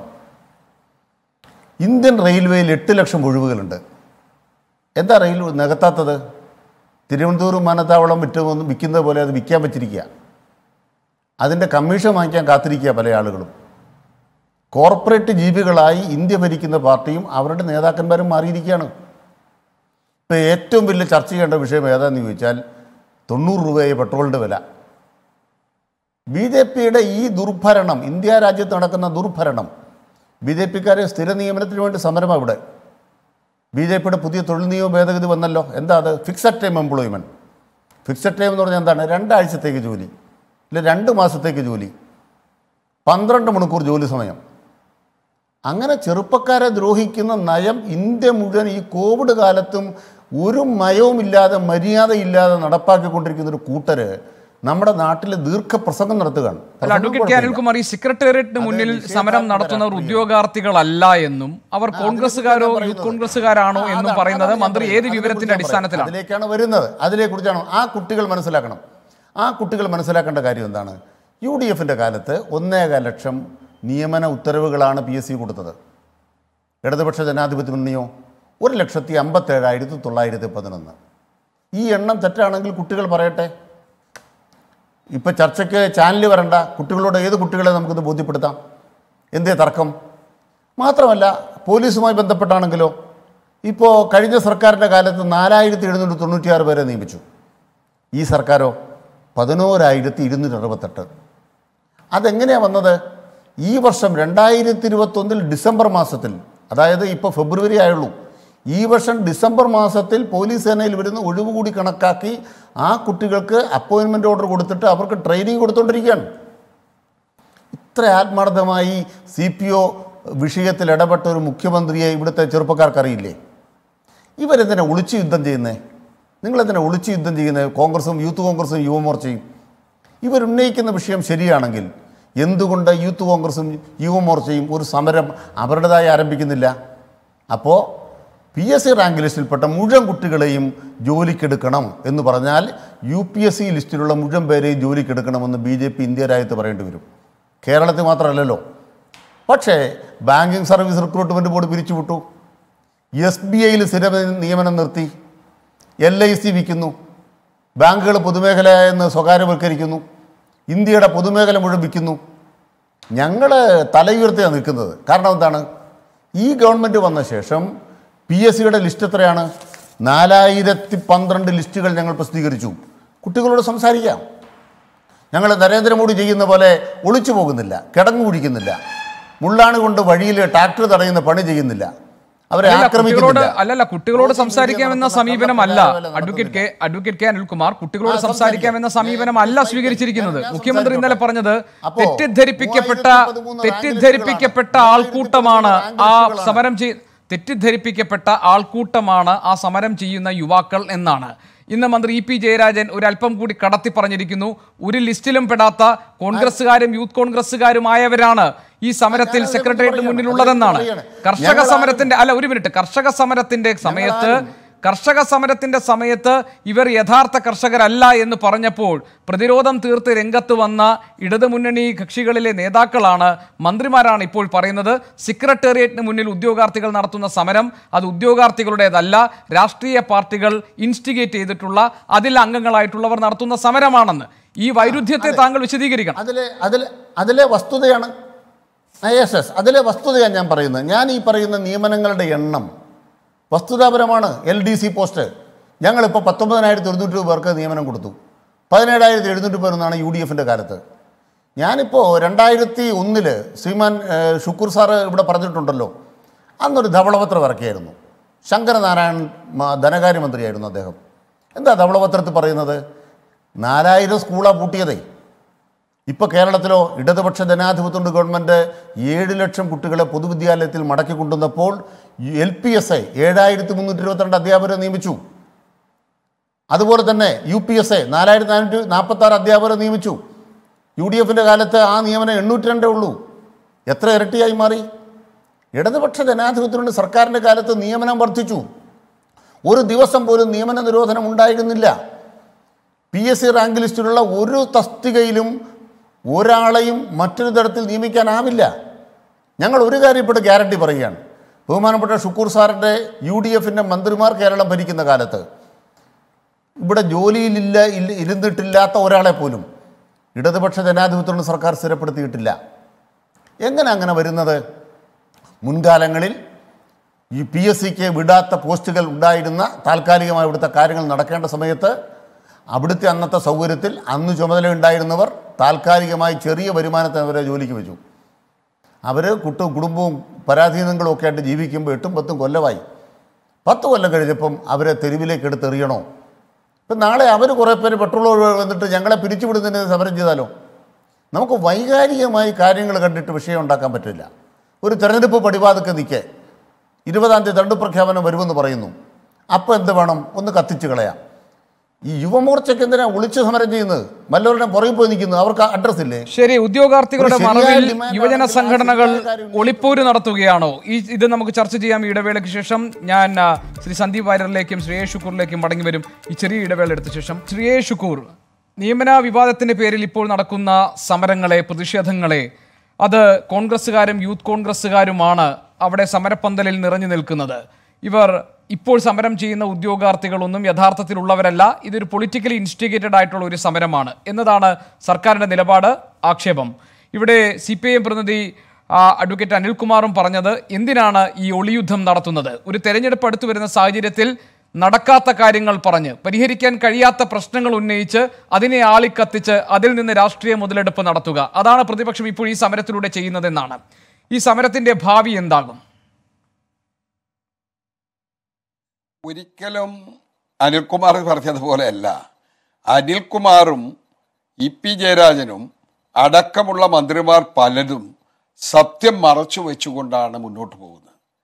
ഇന്ത്യൻ റെയിൽവേയിൽ എട്ട് ലക്ഷം ഒഴിവുകളുണ്ട് എന്താ റെയിൽ നികത്താത്തത് തിരുവനന്തപുരം വിമാനത്താവളം വിറ്റ് വിൽക്കുന്നത് പോലെ അത് വിൽക്കാൻ പറ്റിരിക്കുക അതിൻ്റെ കമ്മീഷൻ വാങ്ങിക്കാൻ കാത്തിരിക്കുക പല ആളുകളും കോർപ്പറേറ്റ് ജീവികളായി ഇന്ത്യ ഭരിക്കുന്ന പാർട്ടിയും അവരുടെ നേതാക്കന്മാരും മാറിയിരിക്കുകയാണ് ഇപ്പോൾ ഏറ്റവും വലിയ ചർച്ച ചെയ്യേണ്ട വിഷയം ഏതാണെന്ന് ചോദിച്ചാൽ തൊണ്ണൂറ് രൂപയെ പെട്രോളിൻ്റെ വില ബി ജെ പിയുടെ ഈ ദുർഭരണം ഇന്ത്യ രാജ്യത്ത് നടക്കുന്ന ദുർഭരണം ബി ജെ പിക്കാരെ സ്ഥിര നിയമനത്തിന് വേണ്ടി സമരമാണ് ഇവിടെ ബി ജെ പിയുടെ പുതിയ തൊഴിൽ നിയമ ഭേദഗതി വന്നല്ലോ എന്താ അത് fixed time employment fixed time എന്ന് പറഞ്ഞാൽ എന്താണ് രണ്ടാഴ്ചത്തേക്ക് ജോലി ഇല്ല രണ്ട് മാസത്തേക്ക് ജോലി പന്ത്രണ്ട് മണിക്കൂർ ജോലി സമയം അങ്ങനെ ചെറുപ്പക്കാരെ ദ്രോഹിക്കുന്ന നയം ഇന്ത്യ മുഴുവൻ ഈ കോവിഡ് കാലത്തും ഒരു മയവുമില്ലാതെ മര്യാദയില്ലാതെ നടപ്പാക്കിക്കൊണ്ടിരിക്കുന്ന ഒരു കൂട്ടര് നമ്മുടെ നാട്ടിൽ ദീർഘപ്രസംഗം നടത്തുകയാണ് അല്ല അഡ്വക്കേറ്റ് കെ അനിൽകുമാർ ഈ സെക്രട്ടേറിയറ്റിന് മുന്നിൽ സമരം നടത്തുന്നവർ ഉദ്യോഗാർത്ഥികളല്ല എന്നും അവർ കോൺഗ്രസ്സുകാരോ യൂത്ത് കോൺഗ്രസ്സുകാരാണോ എന്നും പറയുന്നത് മന്ത്രി ഏത് വിവരത്തിന്റെ അടിസ്ഥാനത്തിലാണ് അതിലേക്കാണ് വരുന്നത് അതിനെക്കുറിച്ചാണ് ആ കുട്ടികൾ മനസ്സിലാക്കണം ആ കുട്ടികൾ മനസ്സിലാക്കേണ്ട കാര്യം എന്താണ് യു ഡി എഫിൻ്റെ കാലത്ത് ഒന്നേകാൽ ലക്ഷം നിയമന ഉത്തരവുകളാണ് പി എസ് സി കൊടുത്തത് ഇടതുപക്ഷ ജനാധിപത്യ മുന്നണിയോ ഒരു ലക്ഷത്തി അമ്പത്തേഴായിരത്തി തൊള്ളായിരത്തി പതിനൊന്ന് ഈ എണ്ണം തെറ്റാണെങ്കിൽ കുട്ടികൾ പറയട്ടെ ഇപ്പം ചർച്ചയ്ക്ക് ചാനൽ വരണ്ട കുട്ടികളോട് ഏത് കുട്ടികളെ നമുക്കിത് ബോധ്യപ്പെടുത്താം എന്തേ തർക്കം മാത്രമല്ല പോലീസുമായി ബന്ധപ്പെട്ടാണെങ്കിലോ ഇപ്പോൾ കഴിഞ്ഞ സർക്കാരിൻ്റെ കാലത്ത് നാലായിരത്തി എഴുന്നൂറ്റി തൊണ്ണൂറ്റിയാറ് പേരെ നിയമിച്ചു ഈ സർക്കാരോ പതിനോരായിരത്തി ഇരുന്നൂറ്റി അറുപത്തെട്ട് അതെങ്ങനെയാണ് വന്നത് ഈ വർഷം രണ്ടായിരത്തി ഇരുപത്തൊന്നിൽ ഡിസംബർ മാസത്തിൽ അതായത് ഇപ്പോൾ ഫെബ്രുവരി ആയുള്ളൂ ഈ വർഷം ഡിസംബർ മാസത്തിൽ പോലീസ് സേനയിൽ വരുന്ന ഒഴിവ് കൂടി കണക്കാക്കി ആ കുട്ടികൾക്ക് അപ്പോയിൻമെൻ്റ് ഓർഡർ കൊടുത്തിട്ട് അവർക്ക് ട്രെയിനിങ് കൊടുത്തുകൊണ്ടിരിക്കുകയാണ് ഇത്ര ആത്മാർത്ഥമായി സി പി ഒ വിഷയത്തിൽ ഇടപെട്ട ഒരു മുഖ്യമന്ത്രിയെ ഇവിടുത്തെ ചെറുപ്പക്കാർക്കറിയില്ലേ ഇവരെന്തിനാ ഒളിച്ച് യുദ്ധം ചെയ്യുന്നത് നിങ്ങളെന്തിനാ ഒളിച്ച് യുദ്ധം ചെയ്യുന്നത് കോൺഗ്രസും യൂത്ത് കോൺഗ്രസും യുവമോർച്ചയും ഇവരുന്നയിക്കുന്ന വിഷയം ശരിയാണെങ്കിൽ എന്തുകൊണ്ട് യൂത്ത് കോൺഗ്രസും യുവമോർച്ചയും ഒരു സമരം അവരുടേതായി ആരംഭിക്കുന്നില്ല അപ്പോൾ പി എസ് സി റാങ്ക് ലിസ്റ്റിൽപ്പെട്ട മുഴുവൻ കുട്ടികളെയും ജോലിക്കെടുക്കണം എന്ന് പറഞ്ഞാൽ യു പി എസ് സി ലിസ്റ്റിലുള്ള മുഴുവൻ പേരെയും ജോലിക്കെടുക്കണമെന്ന് ബി ജെ പി ഇന്ത്യ രാജ്യത്ത് പറയേണ്ടി വരും കേരളത്തിൽ മാത്രമല്ലല്ലോ പക്ഷേ ബാങ്കിങ് സർവീസ് റിക്രൂട്ട്മെൻറ്റ് ബോർഡ് പിരിച്ചുവിട്ടു എസ് ബി ഐയിൽ സ്ഥിര നിയമനം നിർത്തി എൽ ഐ സി വിൽക്കുന്നു ബാങ്കുകൾ പൊതുമേഖല എന്ന് സ്വകാര്യവൽക്കരിക്കുന്നു ഇന്ത്യയുടെ പൊതുമേഖല മുഴുവൻ വിൽക്കുന്നു ഞങ്ങൾ തലയുയർത്തിയാണ് നിൽക്കുന്നത് കാരണം എന്താണ് ഈ ഗവൺമെൻറ് വന്ന ശേഷം പി എസ് സിയുടെ ലിസ്റ്റ് എത്രയാണ് നാലായിരത്തി പന്ത്രണ്ട് ലിസ്റ്റുകൾ ഞങ്ങൾ പ്രസിദ്ധീകരിച്ചു കുട്ടികളോട് സംസാരിക്കാം ഞങ്ങൾ നരേന്ദ്രമോദി ചെയ്യുന്ന പോലെ ഒളിച്ചു പോകുന്നില്ല കിടങ്ങു കുടിക്കുന്നില്ല മുള്ളാണ് കൊണ്ട് വഴിയിൽ ട്രാക്ടർ തടയുന്ന പണി ചെയ്യുന്നില്ല അവരെ അല്ല, കുട്ടികളോട് ആക്രമിക്കുന്നില്ല അല്ലല്ല കുട്ടികളോട് ചോദ്യം സംസാരിക്കാമെന്ന ചെയ്യുന്ന സമീപനമല്ല നടത്തുന്ന advocate K advocate K Anilkumar കുട്ടികളോട് ആ, സംസാരിക്കാമെന്ന സംസാരിക്കാം. സമീപനമല്ല ഞാൻ- സ്വീകരിച്ചിരിക്കുന്നത് ഞാൻ മുഖ്യമന്ത്രി ഇന്നലെ പറഞ്ഞത് അപ്പോ തെറ്റിദ്ധരിപ്പിക്കപ്പെട്ട 3013 തെറ്റിദ്ധരിപ്പിക്കപ്പെട്ട റാങ്ക് ആൾക്കൂട്ടമാണ് ആ ലിസ്റ്റുകളാണ്. സമരം ചെയ് തെറ്റിദ്ധരിപ്പിക്കപ്പെട്ട ആൾക്കൂട്ടമാണ് ആ സമരം ചെയ്യുന്ന യുവാക്കൾ എന്നാണ് ഇന്ന് മന്ത്രി ഇ പി ജയരാജൻ ഒരു അല്പം കൂടി കടത്തി പറഞ്ഞിരിക്കുന്നു ഒരു ലിസ്റ്റിലും പെടാത്ത കോൺഗ്രസ്സുകാരും യൂത്ത് കോൺഗ്രസ്സുകാരുമായവരാണ് ഈ സമരത്തിൽ ഞാനത് സെക്രട്ടേറിയറ്റിന് പറയാണ്. മുന്നിലുള്ളതെന്നാണ് പറയാണ്. കർഷക ഞങ്ങളാരും- സമരത്തിന്റെ അല്ല ഒരു മിനിറ്റ് കർഷക സമരത്തിന്റെ സമയത്ത് കർഷക സമരത്തിന്റെ സമയത്ത് ഇവർ യഥാർത്ഥ കർഷകരല്ല എന്ന് പറഞ്ഞപ്പോൾ പ്രതിരോധം തീർത്ത് രംഗത്ത് വന്ന ഇടതുമുന്നണി കക്ഷികളിലെ നേതാക്കളാണ് മന്ത്രിമാരാണ് ഇപ്പോൾ പറയുന്നത് സെക്രട്ടേറിയറ്റിന് മുന്നിൽ ഉദ്യോഗാർത്ഥികൾ നടത്തുന്ന സമരം അത് ഉദ്യോഗാർത്ഥികളുടേതല്ല രാഷ്ട്രീയ പാർട്ടികൾ ഇൻസ്റ്റിഗേറ്റ് ചെയ്തിട്ടുള്ള അതിൽ അംഗങ്ങളായിട്ടുള്ളവർ നടത്തുന്ന സമരമാണെന്ന് ഈ വൈരുദ്ധ്യത്തെ താങ്കൾ വിശദീകരിക്കണം അതിലെ അതിലെ അതിലെ വസ്തുതയാണ് യെസ് യെസ് അതിലെ വസ്തുതയാണ് ഞാൻ പറയുന്നത് ഞാൻ ഈ പറയുന്ന നിയമനങ്ങളുടെ എണ്ണം വസ്തുതാപരമാണ് എൽ ഡി സി പോസ്റ്റ് ഞങ്ങളിപ്പോൾ പത്തൊമ്പതിനായിരത്തി ഒരുന്നൂറ്റി പേർക്ക് നിയമനം കൊടുത്തു പതിനേഴായിരത്തി എഴുന്നൂറ്റി പേരെന്നാണ് യു ഡി എഫിൻ്റെ കാലത്ത് ഞാനിപ്പോൾ രണ്ടായിരത്തി ഒന്നില് ശ്രീമാൻ ഏഹ്, ഷുക്കൂർ സാറ് ഇവിടെ പറഞ്ഞിട്ടുണ്ടല്ലോ അന്നൊരു ധവളപത്രം ഇറക്കിയായിരുന്നു ശങ്കരനാരായണൻ മ- ധനകാര്യമന്ത്രിയായിരുന്നു അദ്ദേഹം എന്താ ധവളപത്രത്തിൽ പറയുന്നത് നാലായിരം സ്കൂളാണ് പൂട്ടിയതേ ഇപ്പോൾ കേരളത്തിലോ ഇടതുപക്ഷ ജനാധിപത്യമുണ്ട് ഗവൺമെൻറ് ഏഴ് ലക്ഷം കുട്ടികളെ പൊതുവിദ്യാലയത്തിൽ മടക്കി കൊണ്ടുവന്നപ്പോൾ എൽ പി എസ് എ ഏഴായിരത്തി മുന്നൂറ്റി ഇരുപത്തിരണ്ട് അധ്യാപകരെ നിയമിച്ചു അതുപോലെ തന്നെ യു പി എസ് എ നാലായിരത്തി നാനൂറ്റി നാൽപ്പത്തി ആറ് അധ്യാപകരെ നിയമിച്ചു യു ഡി എഫിൻ്റെ കാലത്ത് ആ നിയമനം എണ്ണൂറ്റി രണ്ടേ ഉള്ളൂ എത്ര ഇരട്ടിയായി മാറി ഇടതുപക്ഷ ജനാധിപത്യമുണ്ട് സർക്കാരിൻ്റെ കാലത്ത് നിയമനം വർദ്ധിച്ചു ഒരു ദിവസം പോലും നിയമന നിരോധനം ഉണ്ടായിരുന്നില്ല പി എസ് സി റാങ്ക് ലിസ്റ്റിലുള്ള ഒരു തസ്തികയിലും ഒരാളെയും മറ്റൊരു തരത്തിൽ നിയമിക്കാനാവില്ല ഞങ്ങൾ ഒരു കാര്യം ഇപ്പോൾ ഗ്യാരണ്ടി പറയുകയാണ് ബഹുമാനപ്പെട്ട ഷുക്കൂർ സാറിൻ്റെ യു ഡി എഫിൻ്റെ മന്ത്രിമാർ കേരളം ഭരിക്കുന്ന കാലത്ത് ഇവിടെ ജോലിയിലില്ല ഇല്ല ഇരുന്നിട്ടില്ലാത്ത ഒരാളെ പോലും ഇടതുപക്ഷ ജനാധിപത്യമുള്ള സർക്കാർ സ്ഥിരപ്പെടുത്തിയിട്ടില്ല എങ്ങനെ അങ്ങനെ വരുന്നത് മുൻകാലങ്ങളിൽ ഈ പി എസ് സിക്ക് വിടാത്ത പോസ്റ്റുകൾ ഉണ്ടായിരുന്ന താൽക്കാലികമായി ഇവിടുത്തെ കാര്യങ്ങൾ നടക്കേണ്ട സമയത്ത് അവിടുത്തെ അന്നത്തെ സൗകര്യത്തിൽ അന്ന് ചുമതല ഉണ്ടായിരുന്നവർ താൽക്കാലികമായി ചെറിയ വരുമാനത്തിന് അവരെ ജോലിക്ക് വെച്ചു അവർ കുട്ടും കുടുംബവും പരാധീനങ്ങളും ഒക്കെ ആയിട്ട് ജീവിക്കുമ്പോൾ എട്ടും പത്തും കൊല്ലമായി പത്ത് കൊല്ലം കഴിഞ്ഞപ്പം അവരെ തെരുവിലേക്ക് എടുത്തെറിയണോ ഇപ്പം നാളെ അവർ കുറേ പേര് പെട്രോൾ വന്നിട്ട് ഞങ്ങളെ പിരിച്ചുവിടുന്നതിന് സമരം ചെയ്താലോ നമുക്ക് വൈകാരികമായി കാര്യങ്ങൾ കണ്ടിട്ട് വിഷയം ഉണ്ടാക്കാൻ പറ്റില്ല ഒരു തെരഞ്ഞെടുപ്പ് പടിവാതൊക്കെ നിൽക്കേ ഇരുപതാം തീയതി തെരഞ്ഞെടുപ്പ് പ്രഖ്യാപനം വരുമെന്ന് പറയുന്നു അപ്പോൾ എന്ത് വേണം ഒന്ന് കത്തിച്ച് കളയാം ഈ യുവമോർച്ചയ്ക്ക് എന്തിനാ ഒളിച്ചു സമരം ചെയ്യുന്നത് വല്ലവരുടെ പുറകിൽ പോയി നിൽക്കുന്നത് അവർക്ക് അഡ്രസ് ഇല്ലേ ശരി ഉദ്യോഗാർത്ഥികളുടെ ഒരു ശരിയായ മറവിൽ demand യുവജന ആണെങ്കിൽ ആ സംഘടനകൾ ശരിയായ കാര്യം ഒളിപ്പോര് നടത്തുകയാണോ ഈ ഇത് നമുക്ക് ചർച്ച ചെയ്യാം ഈ ഇടവേളയ്ക്ക് ശേഷം ഞാൻ ആ, ശ്രീ സന്ദീപ് വാര്യറിലേക്കും ശ്രീ എ ഷുക്കൂറിലേക്കും മടങ്ങി വരും ഈ ചെറിയ ഇടവേള എടുത്ത ശേഷം ശ്രീ എ ഷുക്കൂർ നിയമന വിവാദത്തിന്റെ പേരിൽ ഇപ്പോൾ നടക്കുന്ന സമരങ്ങളെ പ്രതിഷേധങ്ങളെ അത് കോൺഗ്രസ്സുകാരും യൂത്ത് കോൺഗ്രസ്സുകാരുമാണ് അവിടെ സമരപ്പന്തലിൽ നിറഞ്ഞു നിൽക്കുന്നത് ഇവർ ഇപ്പോൾ സമരം ചെയ്യുന്ന ഉദ്യോഗാർത്ഥികളൊന്നും യഥാർത്ഥത്തിലുള്ളവരല്ല ഇതൊരു പൊളിറ്റിക്കലി ഇൻസ്റ്റിഗേറ്റഡ് ആയിട്ടുള്ള ഒരു സമരമാണ് എന്നതാണ് സർക്കാരിന്റെ നിലപാട് ആക്ഷേപം ഇവിടെ സി പി ഐ എം പ്രതിനിധി ആ, അഡ്വക്കേറ്റ് അനിൽകുമാറും പറഞ്ഞത് എന്തിനാണ് ഈ ഒളിയുദ്ധം നടത്തുന്നത് ഒരു തെരഞ്ഞെടുപ്പ് അടുത്തു വരുന്ന സാഹചര്യത്തിൽ നടക്കാത്ത കാര്യങ്ങൾ പറഞ്ഞ് പരിഹരിക്കാൻ കഴിയാത്ത പ്രശ്നങ്ങൾ ഉന്നയിച്ച് അതിനെ ആളിക്കത്തിച്ച് അതിൽ നിന്ന് രാഷ്ട്രീയ മുതലെടുപ്പ് നടത്തുക അതാണ് പ്രതിപക്ഷം ഇപ്പോൾ ഈ സമരത്തിലൂടെ ചെയ്യുന്നതെന്നാണ് ഈ സമരത്തിന്റെ ഭാവി എന്താകും ഒരിക്കലും അനിൽകുമാർ പറഞ്ഞതുപോലെയല്ല അനിൽകുമാറും ഇ പി ജയരാജനും അടക്കമുള്ള മന്ത്രിമാർ പലരും സത്യം മറച്ചു വെച്ചുകൊണ്ടാണ് മുന്നോട്ട് പോകുന്നത്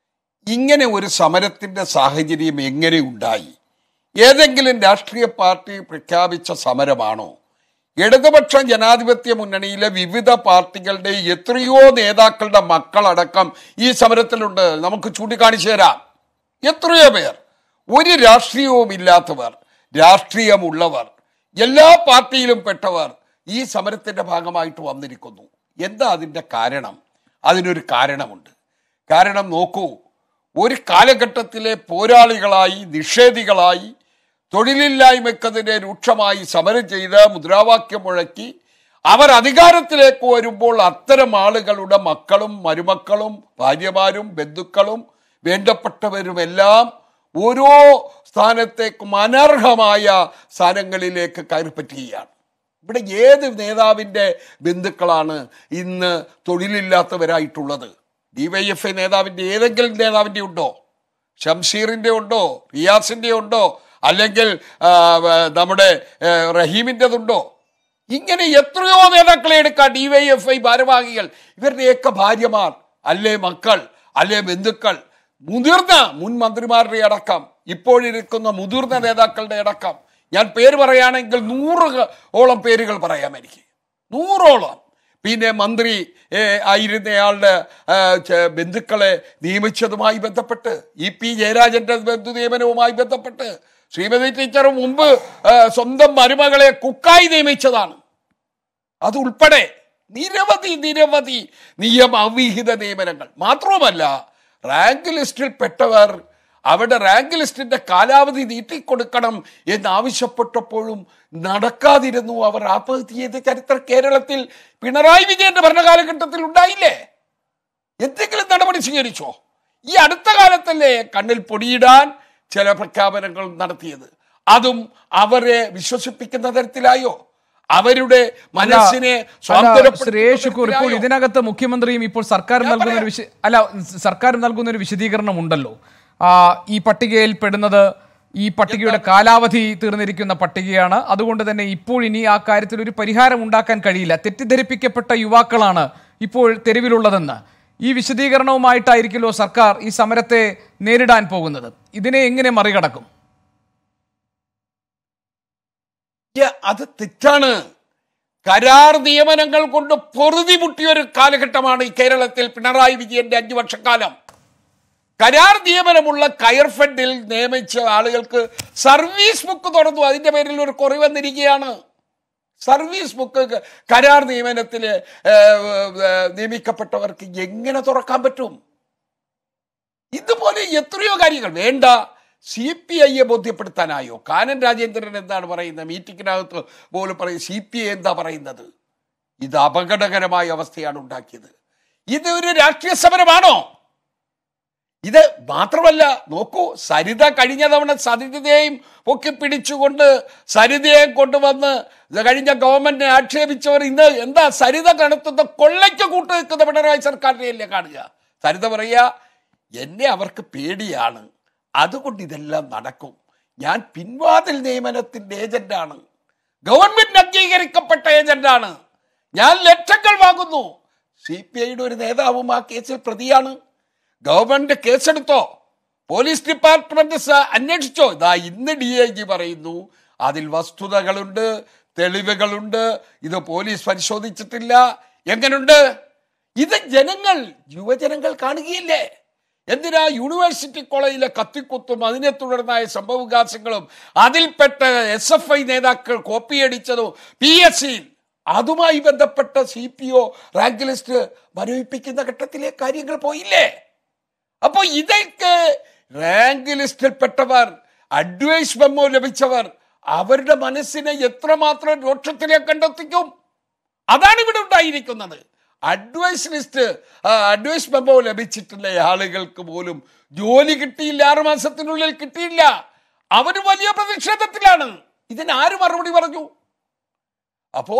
ഇങ്ങനെ ഒരു സമരത്തിന്റെ സാഹചര്യം എങ്ങനെ ഉണ്ടായി ഏതെങ്കിലും രാഷ്ട്രീയ പാർട്ടി പ്രഖ്യാപിച്ച സമരമാണോ ഇടതുപക്ഷ ജനാധിപത്യ മുന്നണിയിലെ വിവിധ പാർട്ടികളുടെ എത്രയോ നേതാക്കളുടെ മക്കളടക്കം ഈ സമരത്തിലുണ്ട് നമുക്ക് ചൂണ്ടിക്കാണിച്ചു തരാം എത്രയോ പേർ ഒരു രാഷ്ട്രീയവും ഇല്ലാത്തവർ രാഷ്ട്രീയമുള്ളവർ എല്ലാ പാർട്ടിയിലും പെട്ടവർ ഈ സമരത്തിന്റെ ഭാഗമായിട്ട് വന്നിരിക്കുന്നു എന്താ അതിന്റെ കാരണം അതിനൊരു കാരണമുണ്ട് കാരണം നോക്കൂ ഒരു കാലഘട്ടത്തിലെ പോരാളികളായി നിഷേധികളായി തൊഴിലില്ലായ്മക്കെതിരെ രൂക്ഷമായി സമരം ചെയ്ത് മുദ്രാവാക്യം മുഴക്കി അവർ അധികാരത്തിലേക്ക് വരുമ്പോൾ അത്തരം ആളുകളുടെ മക്കളും മരുമക്കളും ഭാര്യമാരും ബന്ധുക്കളും വേണ്ടപ്പെട്ടവരുമെല്ലാം ഓരോ സ്ഥാനത്തേക്കും അനർഹമായ സ്ഥാനങ്ങളിലേക്ക് കയറിപ്പറ്റുകയാണ് ഇവിടെ ഏത് നേതാവിൻ്റെ ബന്ധുക്കളാണ് ഇന്ന് തൊഴിലില്ലാത്തവരായിട്ടുള്ളത് ഡിവൈഎഫ്ഐ നേതാവിൻ്റെ ഏതെങ്കിലും നേതാവിൻ്റെ ഉണ്ടോ ഷംഷീറിൻ്റെ ഉണ്ടോ റിയാസിൻ്റെ ഉണ്ടോ അല്ലെങ്കിൽ ആ, വ- നമ്മുടെ ആ, റഹീമിൻ്റെതുണ്ടോ ഇങ്ങനെ എത്രയോ നേതാക്കളെ എടുക്കാം ഡിവൈഎഫ്ഐ ഭാരവാഹികൾ ഇവരുടെയൊക്കെ ഭാര്യമാർ അല്ലേ മക്കൾ അല്ലേ ബന്ധുക്കൾ മുതിർന്ന മുൻ മന്ത്രിമാരുടെ അടക്കം ഇപ്പോഴിരിക്കുന്ന മുതിർന്ന നേതാക്കളുടെ അടക്കം ഞാൻ പേര് പറയുകയാണെങ്കിൽ നൂറ് ക- ഓളം പേരുകൾ പറയാം എനിക്ക് നൂറോളം പിന്നെ മന്ത്രി ഏ, ആയിരുന്നയാളുടെ ആ, ചെ- ബന്ധുക്കളെ നിയമിച്ചതുമായി ബന്ധപ്പെട്ട് ഇ പി ജയരാജന്റെ ബന്ധു നിയമനവുമായി ബന്ധപ്പെട്ട് ശ്രീമതി ടീച്ചർ മുമ്പ് ആ, സ്വന്തം മരുമകളെ കുക്കായി നിയമിച്ചതാണ് അതുൾപ്പെടെ നിരവധി നിരവധി നിയമ അവിഹിത നിയമനങ്ങൾ മാത്രവുമല്ല റാങ്ക് ലിസ്റ്റിൽ പെട്ടവർ അവരുടെ റാങ്ക് ലിസ്റ്റിന്റെ കാലാവധി നീട്ടിക്കൊടുക്കണം എന്നാവശ്യപ്പെട്ടപ്പോഴും നടക്കാതിരുന്നു അവർ ആത്മഹത്യ ചെയ്ത ചരിത്രം കേരളത്തിൽ പിണറായി വിജയന്റെ ഭരണകാലഘട്ടത്തിൽ ഉണ്ടായില്ലേ എന്തെങ്കിലും നടപടി സ്വീകരിച്ചോ ഈ അടുത്ത കാലത്തല്ലേ കണ്ണിൽ പൊടിയിടാൻ ചില പ്രഖ്യാപനങ്ങൾ നടത്തിയത് അതും അവരെ വിശ്വസിപ്പിക്കുന്ന തരത്തിലായോ അവരുടെ മനസ്സിനെ അല്ല, ശ്രീ ഷുക്കൂർ ഇപ്പോൾ സ്വാതന്ത്ര്യപ്പെടുത്തുന്ന ഇതിനകത്ത് മുഖ്യമന്ത്രിയും ഇപ്പോൾ സർക്കാരും ഞാൻ നൽകുന്ന ഒരു വിശ അല്ല സർക്കാരും നൽകുന്ന ഒരു വിശദീകരണം ഉണ്ടല്ലോ ആ, ഈ പട്ടികയിൽ പെടുന്നത് ഈ പട്ടികയുടെ കാലാവധി തീർന്നിരിക്കുന്ന പട്ടികയാണ് അതുകൊണ്ട് തന്നെ ഇപ്പോൾ ഇനി ആ കാര്യത്തിൽ ഒരു പരിഹാരം ഉണ്ടാക്കാൻ കഴിയില്ല തെറ്റിദ്ധരിപ്പിക്കപ്പെട്ട യുവാക്കളാണ് ഇപ്പോൾ തെരുവിലുള്ളതെന്ന് ഈ വിശദീകരണവുമായിട്ടായിരിക്കുമല്ലോ സർക്കാർ ഈ സമരത്തെ നേരിടാൻ പോകുന്നത് ഇതിനെ എങ്ങനെ മറികടക്കും യ, അത് തെറ്റാണ് കരാർ നിയമനങ്ങൾ കൊണ്ട് പൊറുതി മുട്ടിയ ഒരു കാലഘട്ടമാണ് ഈ കേരളത്തിൽ പിണറായി വിജയന്റെ അഞ്ചു വർഷക്കാലം കരാർ നിയമനമുള്ള കയർ ഫണ്ടിൽ നിയമിച്ച ആളുകൾക്ക് സർവീസ് ബുക്ക് തുറന്നു അതിന്റെ പേരിൽ ഒരു കുറവ് വന്നിരിക്കുകയാണ് സർവീസ് ബുക്ക് ക- കരാർ നിയമനത്തിൽ നിയമിക്കപ്പെട്ടവർക്ക് എങ്ങനെ തുറക്കാൻ പറ്റും ഇതുപോലെ എത്രയോ കാര്യങ്ങൾ വേണ്ട സി പി ഐയെ ബോധ്യപ്പെടുത്താനായോ കാനൻ രാജേന്ദ്രൻ എന്താണ് പറയുന്നത് മീറ്റിങ്ങിനകത്ത് പോലും പറയും സി പി ഐ എന്താ പറയുന്നത് ഇത് അപകടകരമായ അവസ്ഥയാണ് ഉണ്ടാക്കിയത് ഇത് ഒരു രാഷ്ട്രീയ സമരമാണോ ഇത് മാത്രമല്ല നോക്കൂ സരിത കഴിഞ്ഞ തവണ സരിതയെയും പൊക്കി പിടിച്ചുകൊണ്ട് സരിതയെ കൊണ്ടുവന്ന് ഇത് കഴിഞ്ഞ ഗവൺമെന്റിനെ ആക്ഷേപിച്ചവർ ഇന്ന് എന്താ സരിത നടത്തുന്ന കൊള്ളയ്ക്ക് കൂട്ടു നിൽക്കുന്ന പിണറായി സർക്കാരിനെയല്ലേ കാണുക സരിത പറയുക എന്നെ അവർക്ക് പേടിയാണ് അതുകൊണ്ട് ഇതെല്ലാം നടക്കും ഞാൻ പിൻവാതിൽ നിയമനത്തിന്റെ ഏജന്റാണ് ഗവൺമെന്റ് അംഗീകരിക്കപ്പെട്ട ഏജന്റാണ് ഞാൻ ലക്ഷങ്ങൾ വാങ്ങുന്നു സി പി ഐയുടെ ഒരു നേതാവും ആ കേസിൽ പ്രതിയാണ് ഗവൺമെന്റ് കേസെടുത്തോ പോലീസ് ഡിപ്പാർട്ട്മെന്റ് സ- അന്വേഷിച്ചോ ഇതാ ഇന്ന് ഡി ഐ ജി പറയുന്നു അതിൽ വസ്തുതകളുണ്ട് തെളിവുകളുണ്ട് ഇത് പോലീസ് പരിശോധിച്ചിട്ടില്ല എങ്ങനുണ്ട് ഇത് ജനങ്ങൾ യുവജനങ്ങൾ കാണുകയില്ലേ എന്തിനാ യൂണിവേഴ്സിറ്റി കോളേജിലെ കത്തിക്കുത്തും അതിനെ തുടർന്നായ സംഭവവികാസങ്ങളും അതിൽപ്പെട്ട എസ് എഫ് ഐ നേതാക്കൾ കോപ്പിയടിച്ചതും പി എസ് സിയിൽ അതുമായി ബന്ധപ്പെട്ട C P O rank list മരവിപ്പിക്കുന്ന ഘട്ടത്തിലെ കാര്യങ്ങൾ പോയില്ലേ അപ്പൊ ഇതൊക്കെ റാങ്ക് ലിസ്റ്റിൽപ്പെട്ടവർ അഡ്വൈസ് മെമ്മോ ലഭിച്ചവർ അവരുടെ മനസ്സിനെ എത്രമാത്രം രോക്ഷത്തിലേക്ക് കണ്ടെത്തിക്കും അതാണ് ഇവിടെ ഉണ്ടായിരിക്കുന്നത് അഡ്വൈസ് ലിസ്റ്റ് അഡ്വൈസ് മെമ്മോ ലഭിച്ചിട്ടുള്ള ആളുകൾക്ക് പോലും ജോലി കിട്ടിയില്ല ആറു മാസത്തിനുള്ളിൽ കിട്ടിയില്ല അവർ വലിയ പ്രതിഷേധത്തിലാണ് ഇതിന് ആര് മറുപടി പറഞ്ഞു അപ്പോ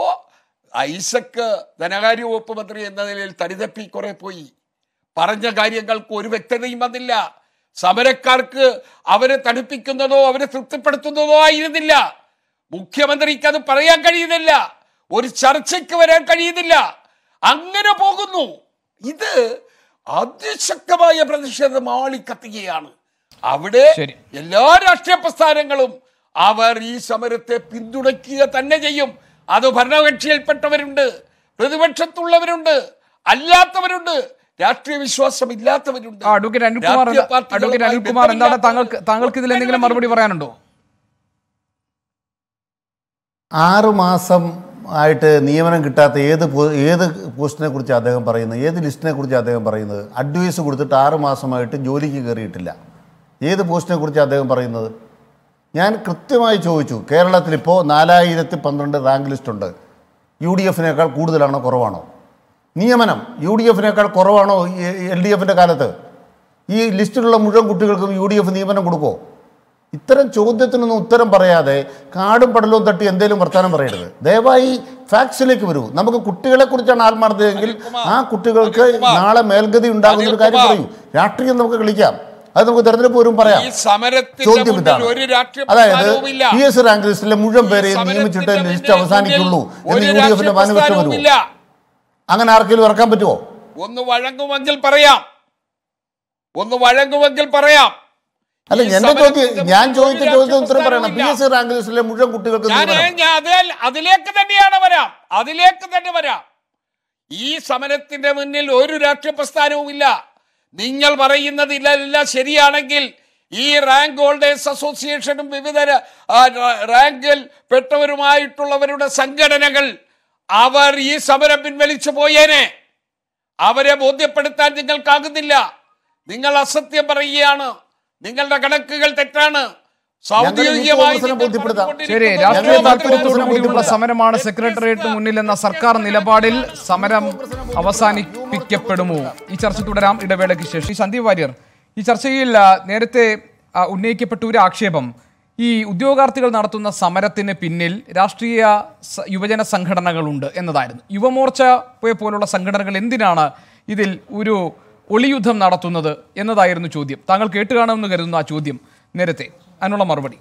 ഐസക്ക് ധനകാര്യ വകുപ്പ് മന്ത്രി എന്ന നിലയിൽ തടിതപ്പി കുറെ പോയി പറഞ്ഞ കാര്യങ്ങൾക്ക് ഒരു വ്യക്തതയും വന്നില്ല സമരക്കാർക്ക് അവരെ തണുപ്പിക്കുന്നതോ അവരെ തൃപ്തിപ്പെടുത്തുന്നതോ ആയിരുന്നില്ല മുഖ്യമന്ത്രിക്ക് അത് പറയാൻ കഴിയുന്നില്ല ഒരു ചർച്ചയ്ക്ക് വരാൻ കഴിയുന്നില്ല അങ്ങനെ പോകുന്നു ഇത് അതിശക്തമായ പ്രതിഷേധം ആളിക്കത്തുകയാണ് അവിടെ ശരി. എല്ലാ രാഷ്ട്രീയ പ്രസ്ഥാനങ്ങളും അവർ ഈ സമരത്തെ പിന്തുണയ്ക്കുക തന്നെ ചെയ്യും അത് ഭരണകക്ഷിയിൽപ്പെട്ടവരുണ്ട് പ്രതിപക്ഷത്തുള്ളവരുണ്ട് അല്ലാത്തവരുണ്ട് രാഷ്ട്രീയ വിശ്വാസം ഇല്ലാത്തവരുണ്ട് ആ, അഡ്വക്കേറ്റ് അനിൽകുമാർ രാഷ്ട്രീയ എന്താ- പാർട്ടികളുമായി അഡ്വക്കേറ്റ് അനിൽകുമാർ എന്താണ് താങ്കൾക്ക് ബന്ധമില്ലാത്തവർ താങ്കൾക്ക് ഇതിൽ എന്തെങ്കിലും മറുപടി പറയാനുണ്ടോ ആറ് മാസം ആയിട്ട് നിയമനം കിട്ടാത്ത ഏത് പോ- ഏത് പോസ്റ്റിനെ കുറിച്ച് അദ്ദേഹം പറയുന്നത് ഏത് ലിസ്റ്റിനെ കുറിച്ച് അദ്ദേഹം പറയുന്നത് അഡ്വൈസ് കൊടുത്തിട്ട് ആറ് മാസമായിട്ട് ജോലിക്ക് കയറിയിട്ടില്ല ഏത് പോസ്റ്റിനെ കുറിച്ച് അദ്ദേഹം പറയുന്നത് ഞാൻ കൃത്യമായി ചോദിച്ചു കേരളത്തിലിപ്പോൾ നാലായിരത്തി പന്ത്രണ്ട് റാങ്ക് ലിസ്റ്റുണ്ട് യു ഡി എഫിനേക്കാൾ കൂടുതലാണോ കുറവാണോ നിയമനം യു ഡി എഫിനേക്കാൾ കുറവാണോ എൽ ഡി എഫിൻ്റെ കാലത്ത് ഈ ലിസ്റ്റിലുള്ള മുഴുവൻ കുട്ടികൾക്കും യു ഡി എഫ് നിയമനം കൊടുക്കുമോ ഇത്തരം ചോദ്യത്തിനൊന്നും ഉത്തരം പറയാതെ കാടും പടലവും തട്ടി എന്തേലും വർത്തമാനം പറയരുത് ദയവായി ഫാക്ട്സിലേക്ക് വരൂ നമുക്ക് കുട്ടികളെ കുറിച്ചാണ് ആത്മാർത്ഥതയെങ്കിൽ ആ കുട്ടികൾക്ക് അനിൽകുമാർ. നാളെ മേൽഗതി ഉണ്ടാകുന്ന ഒരു കാര്യം അനിൽകുമാർ. പറയൂ രാഷ്ട്രീയം നമുക്ക് കളിക്കാം അത് നമുക്ക് തെരഞ്ഞെടുപ്പ് വരും പറയാം ഈ സമരത്തിന്റെ ചോദ്യം മുന്നിൽ ഇതാണ് ഒരു രാഷ്ട്രീയ അതായത് പ്രസ്ഥാനവുമില്ല. പി എസ് റാങ്ക് ലിസ്റ്റിലെ മുഴുവൻ പേരെയും സമരത്തിന്റെ നിയമിച്ചിട്ട് ലിസ്റ്റ് മുന്നിൽ അവസാനിക്കുള്ളൂ എന്ന് ഒരു യു ഡി രാഷ്ട്രീയ എഫിന്റെ മാനവശം വരുമോ പ്രസ്ഥാനവുമില്ല. അങ്ങനെ ആർക്കെങ്കിലും ഇറക്കാൻ പറ്റുമോ ഒന്ന് വഴങ്ങുമെങ്കിൽ പറയാം ഒന്ന് വഴങ്ങുമെങ്കിൽ പറയാം അല്ല ഈ എന്റെ സമരത്തിന്റെ ചോദ്യം ഞാൻ മുന്നിൽ ചോദിച്ച ഒരു ചോദ്യത്തിന് ഉത്തരം രാഷ്ട്രീയ പറയണം പി എസ് പ്രസ്ഥാനവുമില്ല. റാങ്ക് ലിസ്റ്റിലെ മുഴുവൻ കുട്ടികൾക്ക് ഞാൻ നിയമനം ഞാൻ അതിൽ അതിലേക്ക് തന്നെയാണ് വരാം അതിലേക്ക് തന്നെ വരാം ഈ സമരത്തിന്റെ മുന്നിൽ ഒരു രാഷ്ട്രീയ പ്രസ്ഥാനവുമില്ല നിങ്ങൾ പറയുന്നത് ഇതെല്ലാം ശരിയാണെങ്കിൽ ഈ റാങ്ക് ഹോൾഡേഴ്സ് അസോസിയേഷനും വിവിധ ര- ആ, റ- റാങ്കിൽ പെട്ടവരുമായിട്ടുള്ളവരുടെ സംഘടനകൾ അവർ ഈ സമരം പിൻവലിച്ചു പോയേനെ അവരെ ബോധ്യപ്പെടുത്താൻ നിങ്ങൾക്കാകുന്നില്ല നിങ്ങൾ അസത്യം പറയുകയാണ് നിങ്ങളുടെ കണക്കുകൾ തെറ്റാണ് ഔദ്യോഗികമായി കോൺഗ്രസിനെ ബോധ്യപ്പെടുത്താം. ശരി നടന്നുകൊണ്ടിരിക്കുന്നത് രാഷ്ട്രീയ ഞങ്ങൾ താല്പര്യത്തോടു കോൺഗ്രസിനെ കൂടിയുള്ള ബോധ്യപ്പെടുത്താം. സമരമാണ് സെക്രട്ടേറിയറ്റ് മുന്നിൽ എന്ന സർക്കാർ നിലപാടിൽ സമരം അവസാനിപ്പിക്കപ്പെടുമോ ഈ ചർച്ച തുടരാം ഇടവേളയ്ക്ക് ശേഷം ഈ സന്ദീപ് വാര്യർ ഈ ചർച്ചയിൽ ആ, നേരത്തെ ആ, ഉന്നയിക്കപ്പെട്ട ഒരു ആക്ഷേപം ഈ ഉദ്യോഗാർത്ഥികൾ നടത്തുന്ന സമരത്തിന് പിന്നിൽ രാഷ്ട്രീയ സ- യുവജന സംഘടനകളുണ്ട് എന്നതായിരുന്നു യുവമോർച്ചയെ പോലുള്ള സംഘടനകൾ എന്തിനാണ് ഇതിൽ ഒരു ഒളിയുദ്ധം നടത്തുന്നത് എന്നതായിരുന്നു ചോദ്യം താങ്കൾ കേട്ടുകാണുമെന്ന് കരുതുന്ന ആ ചോദ്യം നേരത്തെ അതിനുള്ള മറുപടി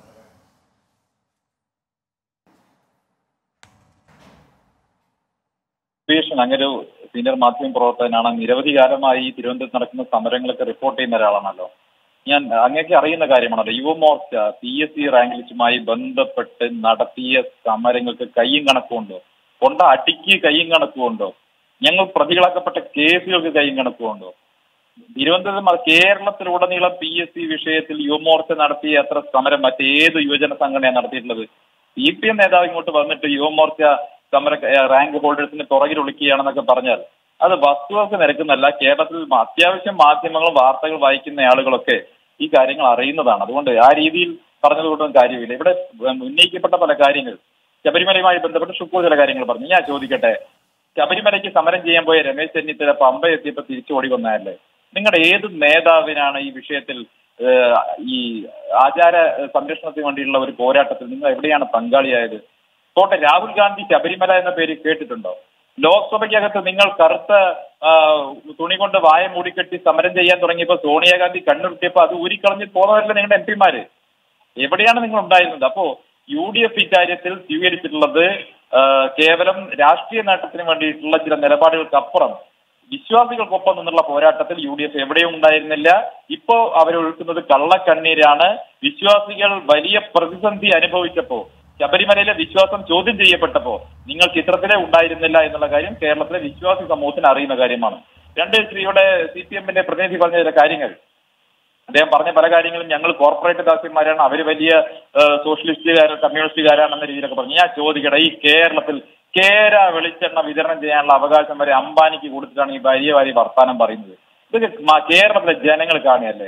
സുരേഷൻ അങ്ങനെ ഒരു സീനിയർ മാധ്യമ പ്രവർത്തകനാണ് നിരവധി കാലമായി ഈ തിരുവനന്തപുരത്ത് നടക്കുന്ന സമരങ്ങളൊക്കെ റിപ്പോർട്ട് ചെയ്യുന്ന ഒരാളാണല്ലോ ഞാൻ അങ്ങേക്ക് അറിയുന്ന കാര്യമാണല്ലോ Yuvamorcha P S C rank ലിസ്റ്റുമായി ബന്ധപ്പെട്ട് നടത്തിയ സമരങ്ങൾക്ക് കയ്യും കണക്കുണ്ടോ കൊണ്ട അടിക്ക് കയ്യും കണക്കുണ്ടോ ഞങ്ങൾ പ്രതികളാക്കപ്പെട്ട കേസുകൾക്ക് കയ്യും കണക്കുണ്ടോ തിരുവനന്തപുരം അത് കേരളത്തിലുടനീളം പി എസ് സി വിഷയത്തിൽ യുവമോർച്ച നടത്തിയ അത്ര സമരം മറ്റേത് യുവജന സംഘടനയാണ് നടത്തിയിട്ടുള്ളത് സി പി എം നേതാവ് ഇങ്ങോട്ട് വന്നിട്ട് യുവമോർച്ച സമര ഏഹ് റാങ്ക് ഹോൾഡേഴ്സിന് പുറകിൽ ഒളിക്കുകയാണെന്നൊക്കെ പറഞ്ഞാൽ അത് വസ്തുതകൾക്ക് നിരക്കുന്നല്ല കേരളത്തിൽ അത്യാവശ്യം മാധ്യമങ്ങൾ വാർത്തകൾ വായിക്കുന്ന ആളുകളൊക്കെ ഈ കാര്യങ്ങൾ അറിയുന്നതാണ് അതുകൊണ്ട് ആ രീതിയിൽ പറഞ്ഞതുകൊണ്ടൊന്നും കാര്യമില്ല ഇവിടെ ഉം, ഉന്നയിക്കപ്പെട്ട പല കാര്യങ്ങൾ ശബരിമലയുമായി ബന്ധപ്പെട്ട് ഷുക്കൂർ ചില കാര്യങ്ങൾ പറഞ്ഞു ഞാൻ ചോദിക്കട്ടെ ശബരിമലയ്ക്ക് സമരം ചെയ്യാൻ പോയ രമേശ് ചെന്നിത്തല പമ്പ എത്തിയപ്പോൾ തിരിച്ചു ഓടി വന്നതല്ലേ നിങ്ങളുടെ ഏത് നേതാവിനാണ് ഈ വിഷയത്തിൽ ഏഹ്, ഈ ആചാര സംരക്ഷണത്തിന് വേണ്ടിയുള്ള ഒരു പോരാട്ടത്തിൽ നിങ്ങൾ എവിടെയാണ് പങ്കാളിയായത് പോട്ടെ രാഹുൽ ഗാന്ധി ശബരിമല എന്ന പേര് കേട്ടിട്ടുണ്ടോ ലോക്സഭയ്ക്കകത്ത് നിങ്ങൾ കറുത്ത ആ, തുണി കൊണ്ട് വായ മൂടിക്കെട്ടി സമരം ചെയ്യാൻ തുടങ്ങിയപ്പോൾ സോണിയാഗാന്ധി കണ്ണുരുട്ടിയപ്പോൾ അത് ഊരിക്കളഞ്ഞ് പോന്നവരല്ലേ നിങ്ങളുടെ എം പിമാര് എവിടെയാണ് നിങ്ങൾ ഉണ്ടായിരുന്നത് അപ്പോ യു ഡി എഫ് ഇക്കാര്യത്തിൽ സ്വീകരിച്ചിട്ടുള്ളത് ആ, കേവലം രാഷ്ട്രീയ നേട്ടത്തിന് വേണ്ടിയിട്ടുള്ള ചില നിലപാടുകൾക്കപ്പുറം വിശ്വാസികൾക്കൊപ്പം നിന്നുള്ള പോരാട്ടത്തിൽ യു ഡി എഫ് എവിടെയും ഉണ്ടായിരുന്നില്ല ഇപ്പോ അവരൊഴുക്കുന്നത് കള്ളക്കണ്ണീരാണ് വിശ്വാസികൾ വലിയ പ്രതിസന്ധി അനുഭവിച്ചപ്പോ ശബരിമലയിലെ വിശ്വാസം ചോദ്യം ചെയ്യപ്പെട്ടപ്പോ നിങ്ങൾ ചിത്രത്തിലെ ഉണ്ടായിരുന്നില്ല എന്നുള്ള കാര്യം കേരളത്തിലെ വിശ്വാസി സമൂഹത്തിന് അറിയുന്ന കാര്യമാണ് രണ്ട് ശ്രീയുടെ സി പി എമ്മിന്റെ പ്രതിനിധി പറഞ്ഞ ചില കാര്യങ്ങൾ അദ്ദേഹം പറഞ്ഞ പല കാര്യങ്ങളും ഞങ്ങൾ കോർപ്പറേറ്റ് ദാസ്യന്മാരാണ് അവർ വലിയ ഏഹ്, സോഷ്യലിസ്റ്റുകാരോ കമ്മ്യൂണിസ്റ്റുകാരാണെന്ന രീതിയിലൊക്കെ പറഞ്ഞു ഞാൻ ചോദിക്കട്ടെ ഈ കേരളത്തിൽ കേര വെളിച്ചെണ്ണ വിതരണം ചെയ്യാനുള്ള അവകാശം വരെ അംബാനിക്ക് കൊടുത്തിട്ടാണ് ഈ വലിയ വലിയ വർത്താനം പറയുന്നത് ഇതൊക്കെ മ- കേരളത്തിലെ ജനങ്ങൾ കാണുകയല്ലേ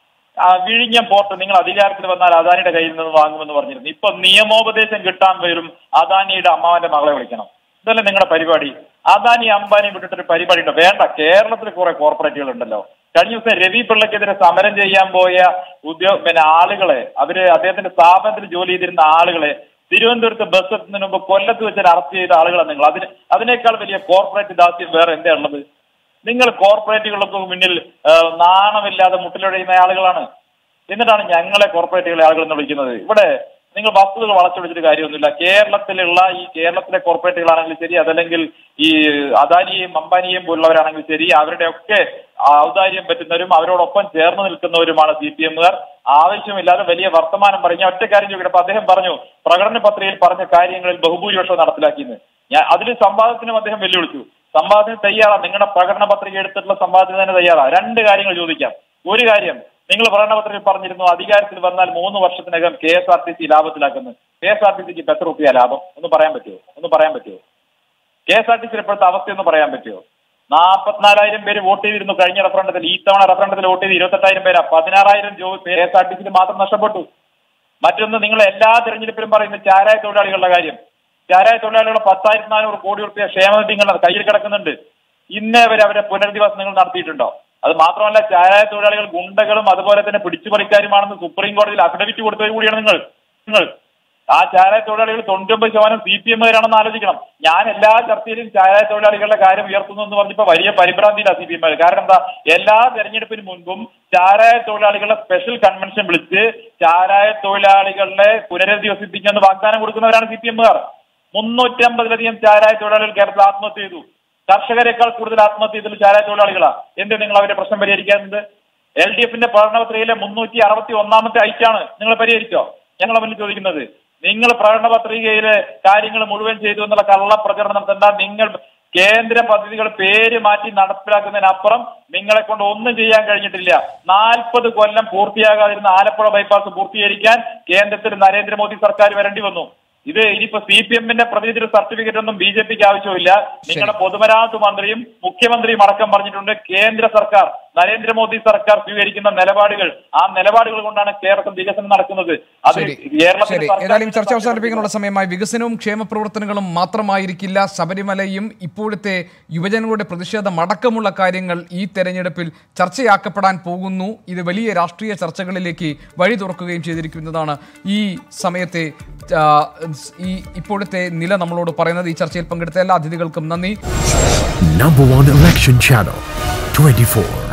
ആ വിഴിഞ്ഞം പോർട്ട് നിങ്ങൾ അധികാരത്തിൽ വന്നാൽ അദാനിയുടെ കയ്യിൽ നിന്ന് വാങ്ങുമെന്ന് പറഞ്ഞിരുന്നു ഇപ്പൊ നിയമോപദേശം കിട്ടാൻ വരും അദാനിയുടെ അമ്മാവന്റെ മകളെ വിളിക്കണം ഇതല്ലേ നിങ്ങളുടെ പരിപാടി അദാനി അംബാനി വിട്ടിട്ടൊരു പരിപാടി ഉണ്ടോ വേണ്ട കേരളത്തിൽ കുറെ കോർപ്പറേറ്റുകൾ ഉണ്ടല്ലോ കഴിഞ്ഞ ദിവസം രവി പിള്ളയ്ക്കെതിരെ സമരം ചെയ്യാൻ പോയ ഉദ്യോഗ പിന്നെ ആളുകളെ അവര് അദ്ദേഹത്തിന്റെ സ്ഥാപനത്തിൽ ജോലി ചെയ്തിരുന്ന ആളുകളെ തിരുവനന്തപുരത്ത് ബസ് എത്തുന്നതിന് മുമ്പ് കൊല്ലത്ത് വെച്ച് അറസ്റ്റ് ചെയ്ത ആളുകളാണ് നിങ്ങൾ അതിന് അതിനേക്കാൾ വലിയ കോർപ്പറേറ്റ് ദാസ്യം വേറെ എന്താ ഉള്ളത് നിങ്ങൾ കോർപ്പറേറ്റുകൾക്ക് മുന്നിൽ ആ, നാണമില്ലാതെ മുട്ടിലൊഴിയുന്ന ആളുകളാണ് എന്നിട്ടാണ് ഞങ്ങളെ കോർപ്പറേറ്റുകളെ ആളുകൾ എന്ന് വിളിക്കുന്നത് ഇവിടെ നിങ്ങൾ വസ്തുതകൾ വളച്ചൊടിച്ചിട്ട് കാര്യമൊന്നുമില്ല കേരളത്തിലുള്ള ഈ കേരളത്തിലെ കോർപ്പറേറ്റുകളാണെങ്കിലും ശരി അതല്ലെങ്കിൽ ഈ അദാനിയെയും അംബാനിയെയും പോലുള്ളവരാണെങ്കിലും ശരി അവരുടെ ഒക്കെ ഔദാര്യം പറ്റുന്നവരും അവരോടൊപ്പം ചേർന്ന് നിൽക്കുന്നവരുമാണ് സി പി എമ്മുകാർ ആവശ്യമില്ലാതെ വലിയ വർത്തമാനം പറഞ്ഞ ഒറ്റ കാര്യം ചോദിക്കട്ടെ അപ്പൊ അദ്ദേഹം പറഞ്ഞു പ്രകടന പത്രികയിൽ പറഞ്ഞ കാര്യങ്ങളിൽ ബഹുഭൂരിപക്ഷം നടപ്പിലാക്കിയെന്ന് ഞാൻ അതിൽ സംവാദത്തിനും അദ്ദേഹം വെല്ലുവിളിച്ചു സംവാദത്തിന് തയ്യാറാ നിങ്ങളുടെ പ്രകടന പത്രിക എടുത്തിട്ടുള്ള സംവാദത്തിന് തന്നെ തയ്യാറാ രണ്ട് കാര്യങ്ങൾ ചോദിക്കാം ഒരു കാര്യം നിങ്ങൾ പ്രകടന പത്രികയിൽ പറഞ്ഞിരുന്നു അധികാരത്തിൽ വന്നാൽ മൂന്ന് വർഷത്തിനകം K S R T C ലാഭത്തിലാക്കുന്നു കെ എസ് ആർ ടി സിക്ക് ഇപ്പൊ എത്ര റുപ്യ ലാഭം ഒന്ന് പറയാൻ പറ്റുമോ ഒന്ന് പറയാൻ പറ്റുമോ കെ എസ് ആർ ടി സിയുടെ ഇപ്പോഴത്തെ അവസ്ഥയൊന്ന് പറയാൻ പറ്റുമോ നാൽപ്പത്തിനാലായിരം പേര് വോട്ട് ചെയ്തിരുന്നു കഴിഞ്ഞ റഫറണ്ടത്തിൽ ഈ തവണ റഫറണ്ടത്തിൽ വോട്ട് ചെയ്ത് ഇരുപത്തെട്ടായിരം പേരാ പതിനാറായിരം ജോ കെ എസ് ആർ ടി സിയിൽ മാത്രം നഷ്ടപ്പെട്ടു മറ്റൊന്ന് നിങ്ങൾ എല്ലാ തെരഞ്ഞെടുപ്പിലും പറയുന്ന ചാരായ തൊഴിലാളികളുടെ കാര്യം ചാരായ തൊഴിലാളികളുടെ പത്തായിരത്തി നാനൂറ് കോടി റുപ്യ ക്ഷേമനിധി നിങ്ങളുടെ കയ്യിൽ കിടക്കുന്നുണ്ട് ഇന്നേ വരെ അവരെ പുനരധിവാസം നിങ്ങൾ നടത്തിയിട്ടുണ്ടോ അത് മാത്രമല്ല ചാരായ തൊഴിലാളികൾ ഗുണ്ടകളും അതുപോലെ തന്നെ പിടിച്ചുപറിക്കാരുമാണെന്ന് സുപ്രീം കോടതിയിൽ അഫിഡവിറ്റ് കൊടുത്തത് കൂടിയാണ് നിങ്ങൾ നിങ്ങൾ ആ ചാരായ തൊഴിലാളികൾ തൊണ്ണൂറ്റൊമ്പത് ശതമാനം സി പി എമ്മുകാരാണെന്ന് ആലോചിക്കണം ഞാൻ എല്ലാ ചർച്ചയിലും ചാരായ തൊഴിലാളികളുടെ കാര്യം ഉയർത്തുന്നു എന്ന് പറഞ്ഞപ്പോ വലിയ പരിഭ്രാന്തിയില്ല സി പി എമ്മുകാർ കാരണം എന്താ എല്ലാ തെരഞ്ഞെടുപ്പിന് മുൻപും ചാരായ തൊഴിലാളികളുടെ സ്പെഷ്യൽ കൺവെൻഷൻ വിളിച്ച് ചാരായ തൊഴിലാളികളെ പുനരധിവസിപ്പിക്കുമെന്ന് വാഗ്ദാനം കൊടുക്കുന്നവരാണ് സി പി എമ്മുകാർ മുന്നൂറ്റി അമ്പതിലധികം ചാരായ തൊഴിലാളികൾ കേരളത്തിൽ ആത്മഹത്യ ചെയ്തു കർഷകരെക്കാൾ കൂടുതൽ ആത്മഹത്യ ചെയ്തത് ചാരായ തൊഴിലാളികളാ എന്ത് നിങ്ങൾ അവരുടെ പ്രശ്നം പരിഹരിക്കാറുണ്ട് എൽ ഡി എഫിന്റെ പഠനപത്രികയിലെ മുന്നൂറ്റി അറുപത്തി ഒന്നാമത്തെ ഐറ്റാണ് നിങ്ങൾ പരിഹരിച്ചോ ഞങ്ങളെ മുന്നിൽ ചോദിക്കുന്നത് നിങ്ങൾ പ്രകടന പത്രികയിലെ കാര്യങ്ങൾ മുഴുവൻ ചെയ്തു എന്നുള്ള കള്ള പ്രചരണം നടത്തേണ്ട നിങ്ങൾ കേന്ദ്ര പദ്ധതികൾ പേര് മാറ്റി നടപ്പിലാക്കുന്നതിനപ്പുറം നിങ്ങളെ കൊണ്ട് ഒന്നും ചെയ്യാൻ കഴിഞ്ഞിട്ടില്ല നാൽപ്പത് കൊല്ലം പൂർത്തിയാകാതിരുന്ന ആലപ്പുഴ ബൈപ്പാസ് പൂർത്തീകരിക്കാൻ കേന്ദ്രത്തിൽ നരേന്ദ്രമോദി സർക്കാർ വരേണ്ടി വന്നു ഇത് ഇനിയിപ്പോ സി പി എമ്മിന്റെ പ്രതിനിധി സർട്ടിഫിക്കറ്റ് ഒന്നും ബി ജെ പിക്ക് ആവശ്യമില്ല നിങ്ങളുടെ പൊതുമരാമത്ത് മന്ത്രിയും മുഖ്യമന്ത്രിയും അടക്കം പറഞ്ഞിട്ടുണ്ട് കേന്ദ്ര സർക്കാർ നരേന്ദ്രമോദി സർക്കാർ സ്വീകരിക്കുന്ന നിലപാടുകൾ ആ നിലപാടുകൾ കൊണ്ടാണ് കേരളത്തിൽ വികസനം നടക്കുന്നത് അത് ശരി കേരളത്തിലെ ശരി സർക്കാർ ഏതായാലും ചർച്ച അവസാനിപ്പിക്കാനുള്ള സമയമായി വികസനവും ക്ഷേമ പ്രവർത്തനങ്ങളും മാത്രമായിരിക്കില്ല ശബരിമലയും ഇപ്പോഴത്തെ യുവജനങ്ങളുടെ പ്രതിഷേധം അടക്കമുള്ള കാര്യങ്ങൾ ഈ തെരഞ്ഞെടുപ്പിൽ ചർച്ചയാക്കപ്പെടാൻ പോകുന്നു ഇത് വലിയ രാഷ്ട്രീയ ചർച്ചകളിലേക്ക് വഴി തുറക്കുകയും ചെയ്തിരിക്കുന്നതാണ് ഈ സമയത്തെ ആ, ഈ ഇപ്പോഴത്തെ നില നമ്മളോട് പറയുന്നത് ഈ ചർച്ചയിൽ പങ്കെടുത്ത എല്ലാ അതിഥികൾക്കും നന്ദി Number one election channel 24.